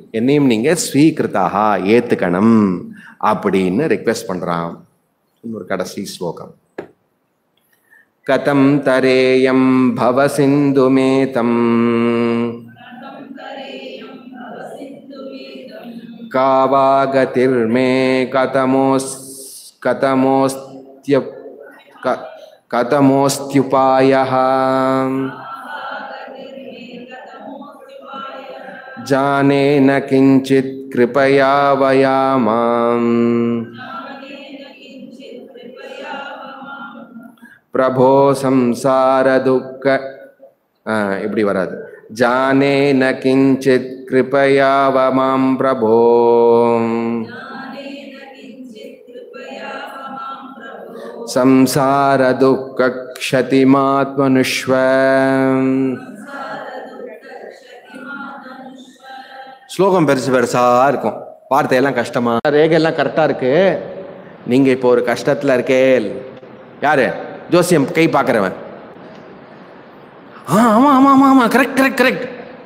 என்னையும் நீங்க ஸ்வீகிருதாக ஏத்துக்கணும் அப்படின்னு ரிக்வெஸ்ட் பண்றான் இன்னொரு கடைசி ஸ்லோகம் கதம் தரேயம் பவ சிந்துமேதம் कावागतिर्मे कथमोस् कथमोस्त्य क- कथमोऽस्त्युपायः जाने न किञ्चित् कृपया वया माम् பிரபோ சம்சார துக்க ஆ, இப்படி வராது ஜானே ந கிஞ்சித் கிருபயாவ மாம் பிரபோ சம்சார துக்க க்ஷதிமாத்மனுஷ்வ ஸ்லோகம் பெருசு பெருசா இருக்கும் வார்த்தையெல்லாம் கஷ்டமா ரேகையெல்லாம் கரெக்டா இருக்கு நீங்க இப்போ ஒரு கஷ்டத்துல இருக்கே யாரு ஜோசியம் கை பார்க்கறவன் ஆ ஆமா ஆமா ஆமா ஆமா கரெக்ட் கரெக்ட் கரெக்ட்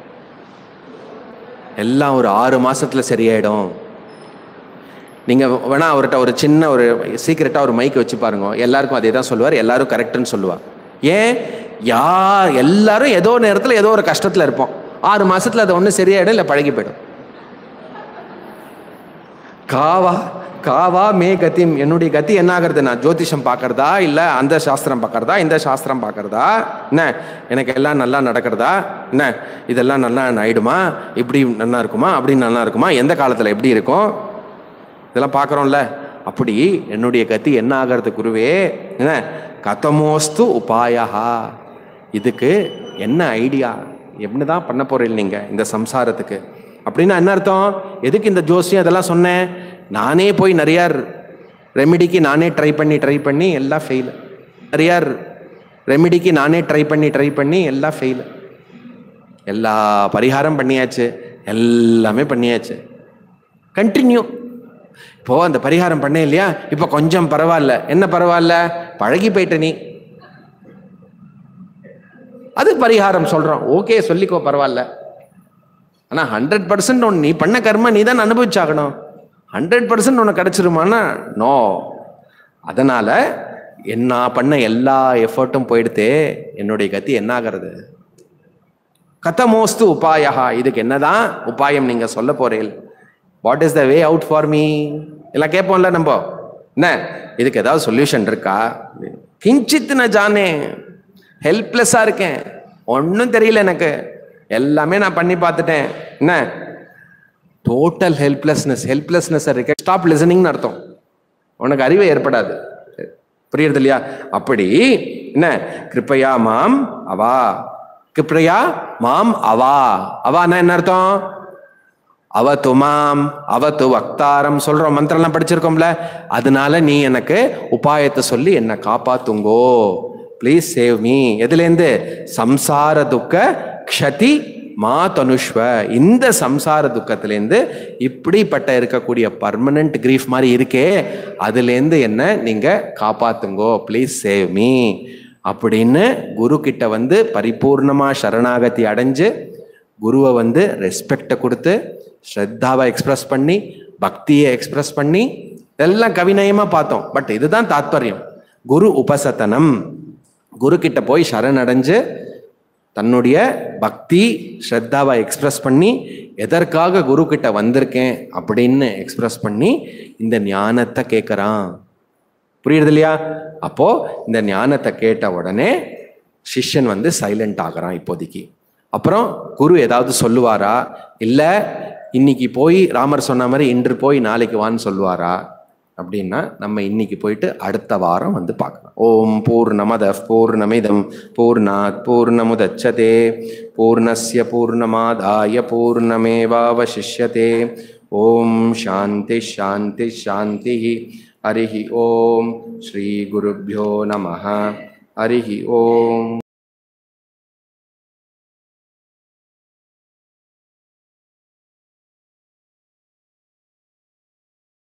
எல்லாம் ஒரு ஆறு மாசத்துல சரியாயிடும் நீங்க வேணா அவர்கிட்ட ஒரு சின்ன ஒரு சீக்கிரட்டா ஒரு மைக் வச்சு பாருங்க எல்லாருக்கும் அதே தான் சொல்லுவார் எல்லாரும் கரெக்ட்னு சொல்லுவா ஏன் யார் எல்லாரும் ஏதோ நேரத்துல ஏதோ ஒரு கஷ்டத்துல இருப்போம் ஆறு மாசத்துல அது ஒன்றும் சரியாயிடும் இல்லை பழகி போயிடும் காவா காவா மே கதி என்னுடைய கதி என்ன ஆகுறது நான் ஜோதிஷம் பார்க்கறதா இல்லை அந்த சாஸ்திரம் பார்க்கறதா இந்த சாஸ்திரம் பார்க்கறதா என்ன எனக்கு எல்லாம் நல்லா நடக்கிறதா என்ன இதெல்லாம் நல்லா ஆயிடுமா இப்படி நல்லா இருக்குமா அப்படி நல்லா இருக்குமா எந்த காலத்தில் எப்படி இருக்கும் இதெல்லாம் பார்க்குறோம்ல அப்படி என்னுடைய கத்தி என்ன ஆகிறது குருவே என்ன கதமோஸ்து உபாயா இதுக்கு என்ன ஐடியா எப்படி தான் பண்ண போறீங்க நீங்க இந்த சம்சாரத்துக்கு அப்படின்னா என்ன அர்த்தம் எதுக்கு இந்த ஜோசியம் இதெல்லாம் சொன்னேன் நானே போய் நிறைய ரெமிடிக்கு நானே ட்ரை பண்ணி ட்ரை பண்ணி எல்லாம் ஃபெயில் நிறைய ரெமிடிக்கு நானே ட்ரை பண்ணி ட்ரை பண்ணி எல்லாம் ஃபெயில் எல்லா பரிகாரம் பண்ணியாச்சு எல்லாமே பண்ணியாச்சு கண்டினியூ இப்போ அந்த பரிகாரம் பண்ணேன் இல்லையா இப்போ கொஞ்சம் பரவாயில்ல என்ன பரவாயில்ல பழகி போயிட்ட நீ அது பரிகாரம் சொல்றோம் ஓகே சொல்லிக்கோ பரவாயில்ல ஆனா ஹண்ட்ரட் பர்சன்ட் நீ பண்ண கர்மா நீ தான் அனுபவிச்சாகணும் ஹண்ட்ரட் பர்சன்ட் உனக்கு கிடைச்சிருமானா நோ அதனால என்ன பண்ண எல்லா எஃபர்ட்டும் போயிடுத்தே என்னுடைய கத்தி என்ன ஆகிறது கதமோஸ்து உபாயா இதுக்கு என்னதான் உபாயம் நீங்க சொல்ல போறீங்க what is the way out for me எல்லாம் கேட்போம்ல நம்ம என்ன இதுக்கு ஏதாவது சொல்யூஷன் இருக்கா கிஞ்சித் நான் ஜானே ஹெல்ப்லெஸ்ஸா இருக்கேன் ஒன்றும் தெரியல எனக்கு எல்லாமே நான் பண்ணி பார்த்துட்டேன் என்ன டோட்டல் ஹெல்ப்லெஸ்னஸ் ஹெல்ப்லெஸ்னஸ் இருக்க ஸ்டாப் லிசனிங்னு அர்த்தம் உனக்கு அறிவே ஏற்படாது புரியுறது இல்லையா அப்படி என்ன கிருப்பையா மாம் அவா கிருப்பையா மாம் அவா அவான்னா என்ன அர்த்தம் அவத்து மாம் அவத்து வக்தாரம் சொல்றோம் மந்திரம்லாம் படிச்சிருக்கோம்ல அதனால நீ எனக்கு உபாயத்தை சொல்லி என்னை காப்பாத்துங்கோ ப்ளீஸ் சேவ் மீ எதுலேருந்து சம்சார துக்க க்ஷதி மா தனுஷ்வ இந்த சம்சார துக்கத்திலேருந்து இப்படிப்பட்ட இருக்கக்கூடிய பர்மனன்ட் கிரீஃப் மாதிரி இருக்கே அதுலேருந்து என்ன நீங்க காப்பாத்துங்கோ ப்ளீஸ் சேவ் மீ அப்படின்னு குரு கிட்ட வந்து பரிபூர்ணமா சரணாகதி அடைஞ்சு குருவை வந்து ரெஸ்பெக்டை கொடுத்து ஸ்ரத்தாவை எக்ஸ்பிரஸ் பண்ணி பக்தியை எக்ஸ்பிரஸ் பண்ணி எல்லாம் கவிநயமா பார்த்தோம் பட் இதுதான் தாத்பரியம் குரு உபசதனம் குரு கிட்ட போய் சரணடைஞ்சு தன்னுடைய பக்தி ஸ்ரத்தாவை எக்ஸ்பிரஸ் பண்ணி எதற்காக குரு கிட்ட வந்திருக்கேன் அப்படின்னு எக்ஸ்பிரஸ் பண்ணி இந்த ஞானத்தை கேட்குறான் புரியுறது இல்லையா அப்போ இந்த ஞானத்தை கேட்ட உடனே சிஷ்யன் வந்து சைலண்ட் ஆகுறான் இப்போதைக்கு அப்புறம் குரு ஏதாவது சொல்லுவாரா இல்லை இன்னைக்கு போய் ராமர் சொன்ன மாதிரி இன்று போய் நாளைக்கு வான்னு சொல்லுவாரா அப்படின்னா நம்ம இன்னைக்கு போயிட்டு அடுத்த வாரம் வந்து பார்க்கலாம் ஓம் பூர்ணமத பூர்ணமிதம் பூர்ணாத் பூர்ணமுதச்சதே பூர்ணஸ்ய பூர்ணமாதாய பூர்ணமேவாவசிஷ்யதே ஓம் சாந்தி சாந்தி சாந்தி ஹரிஹி ஓம் ஸ்ரீ குருभ्यो நமः ஹரிஹி ஓம்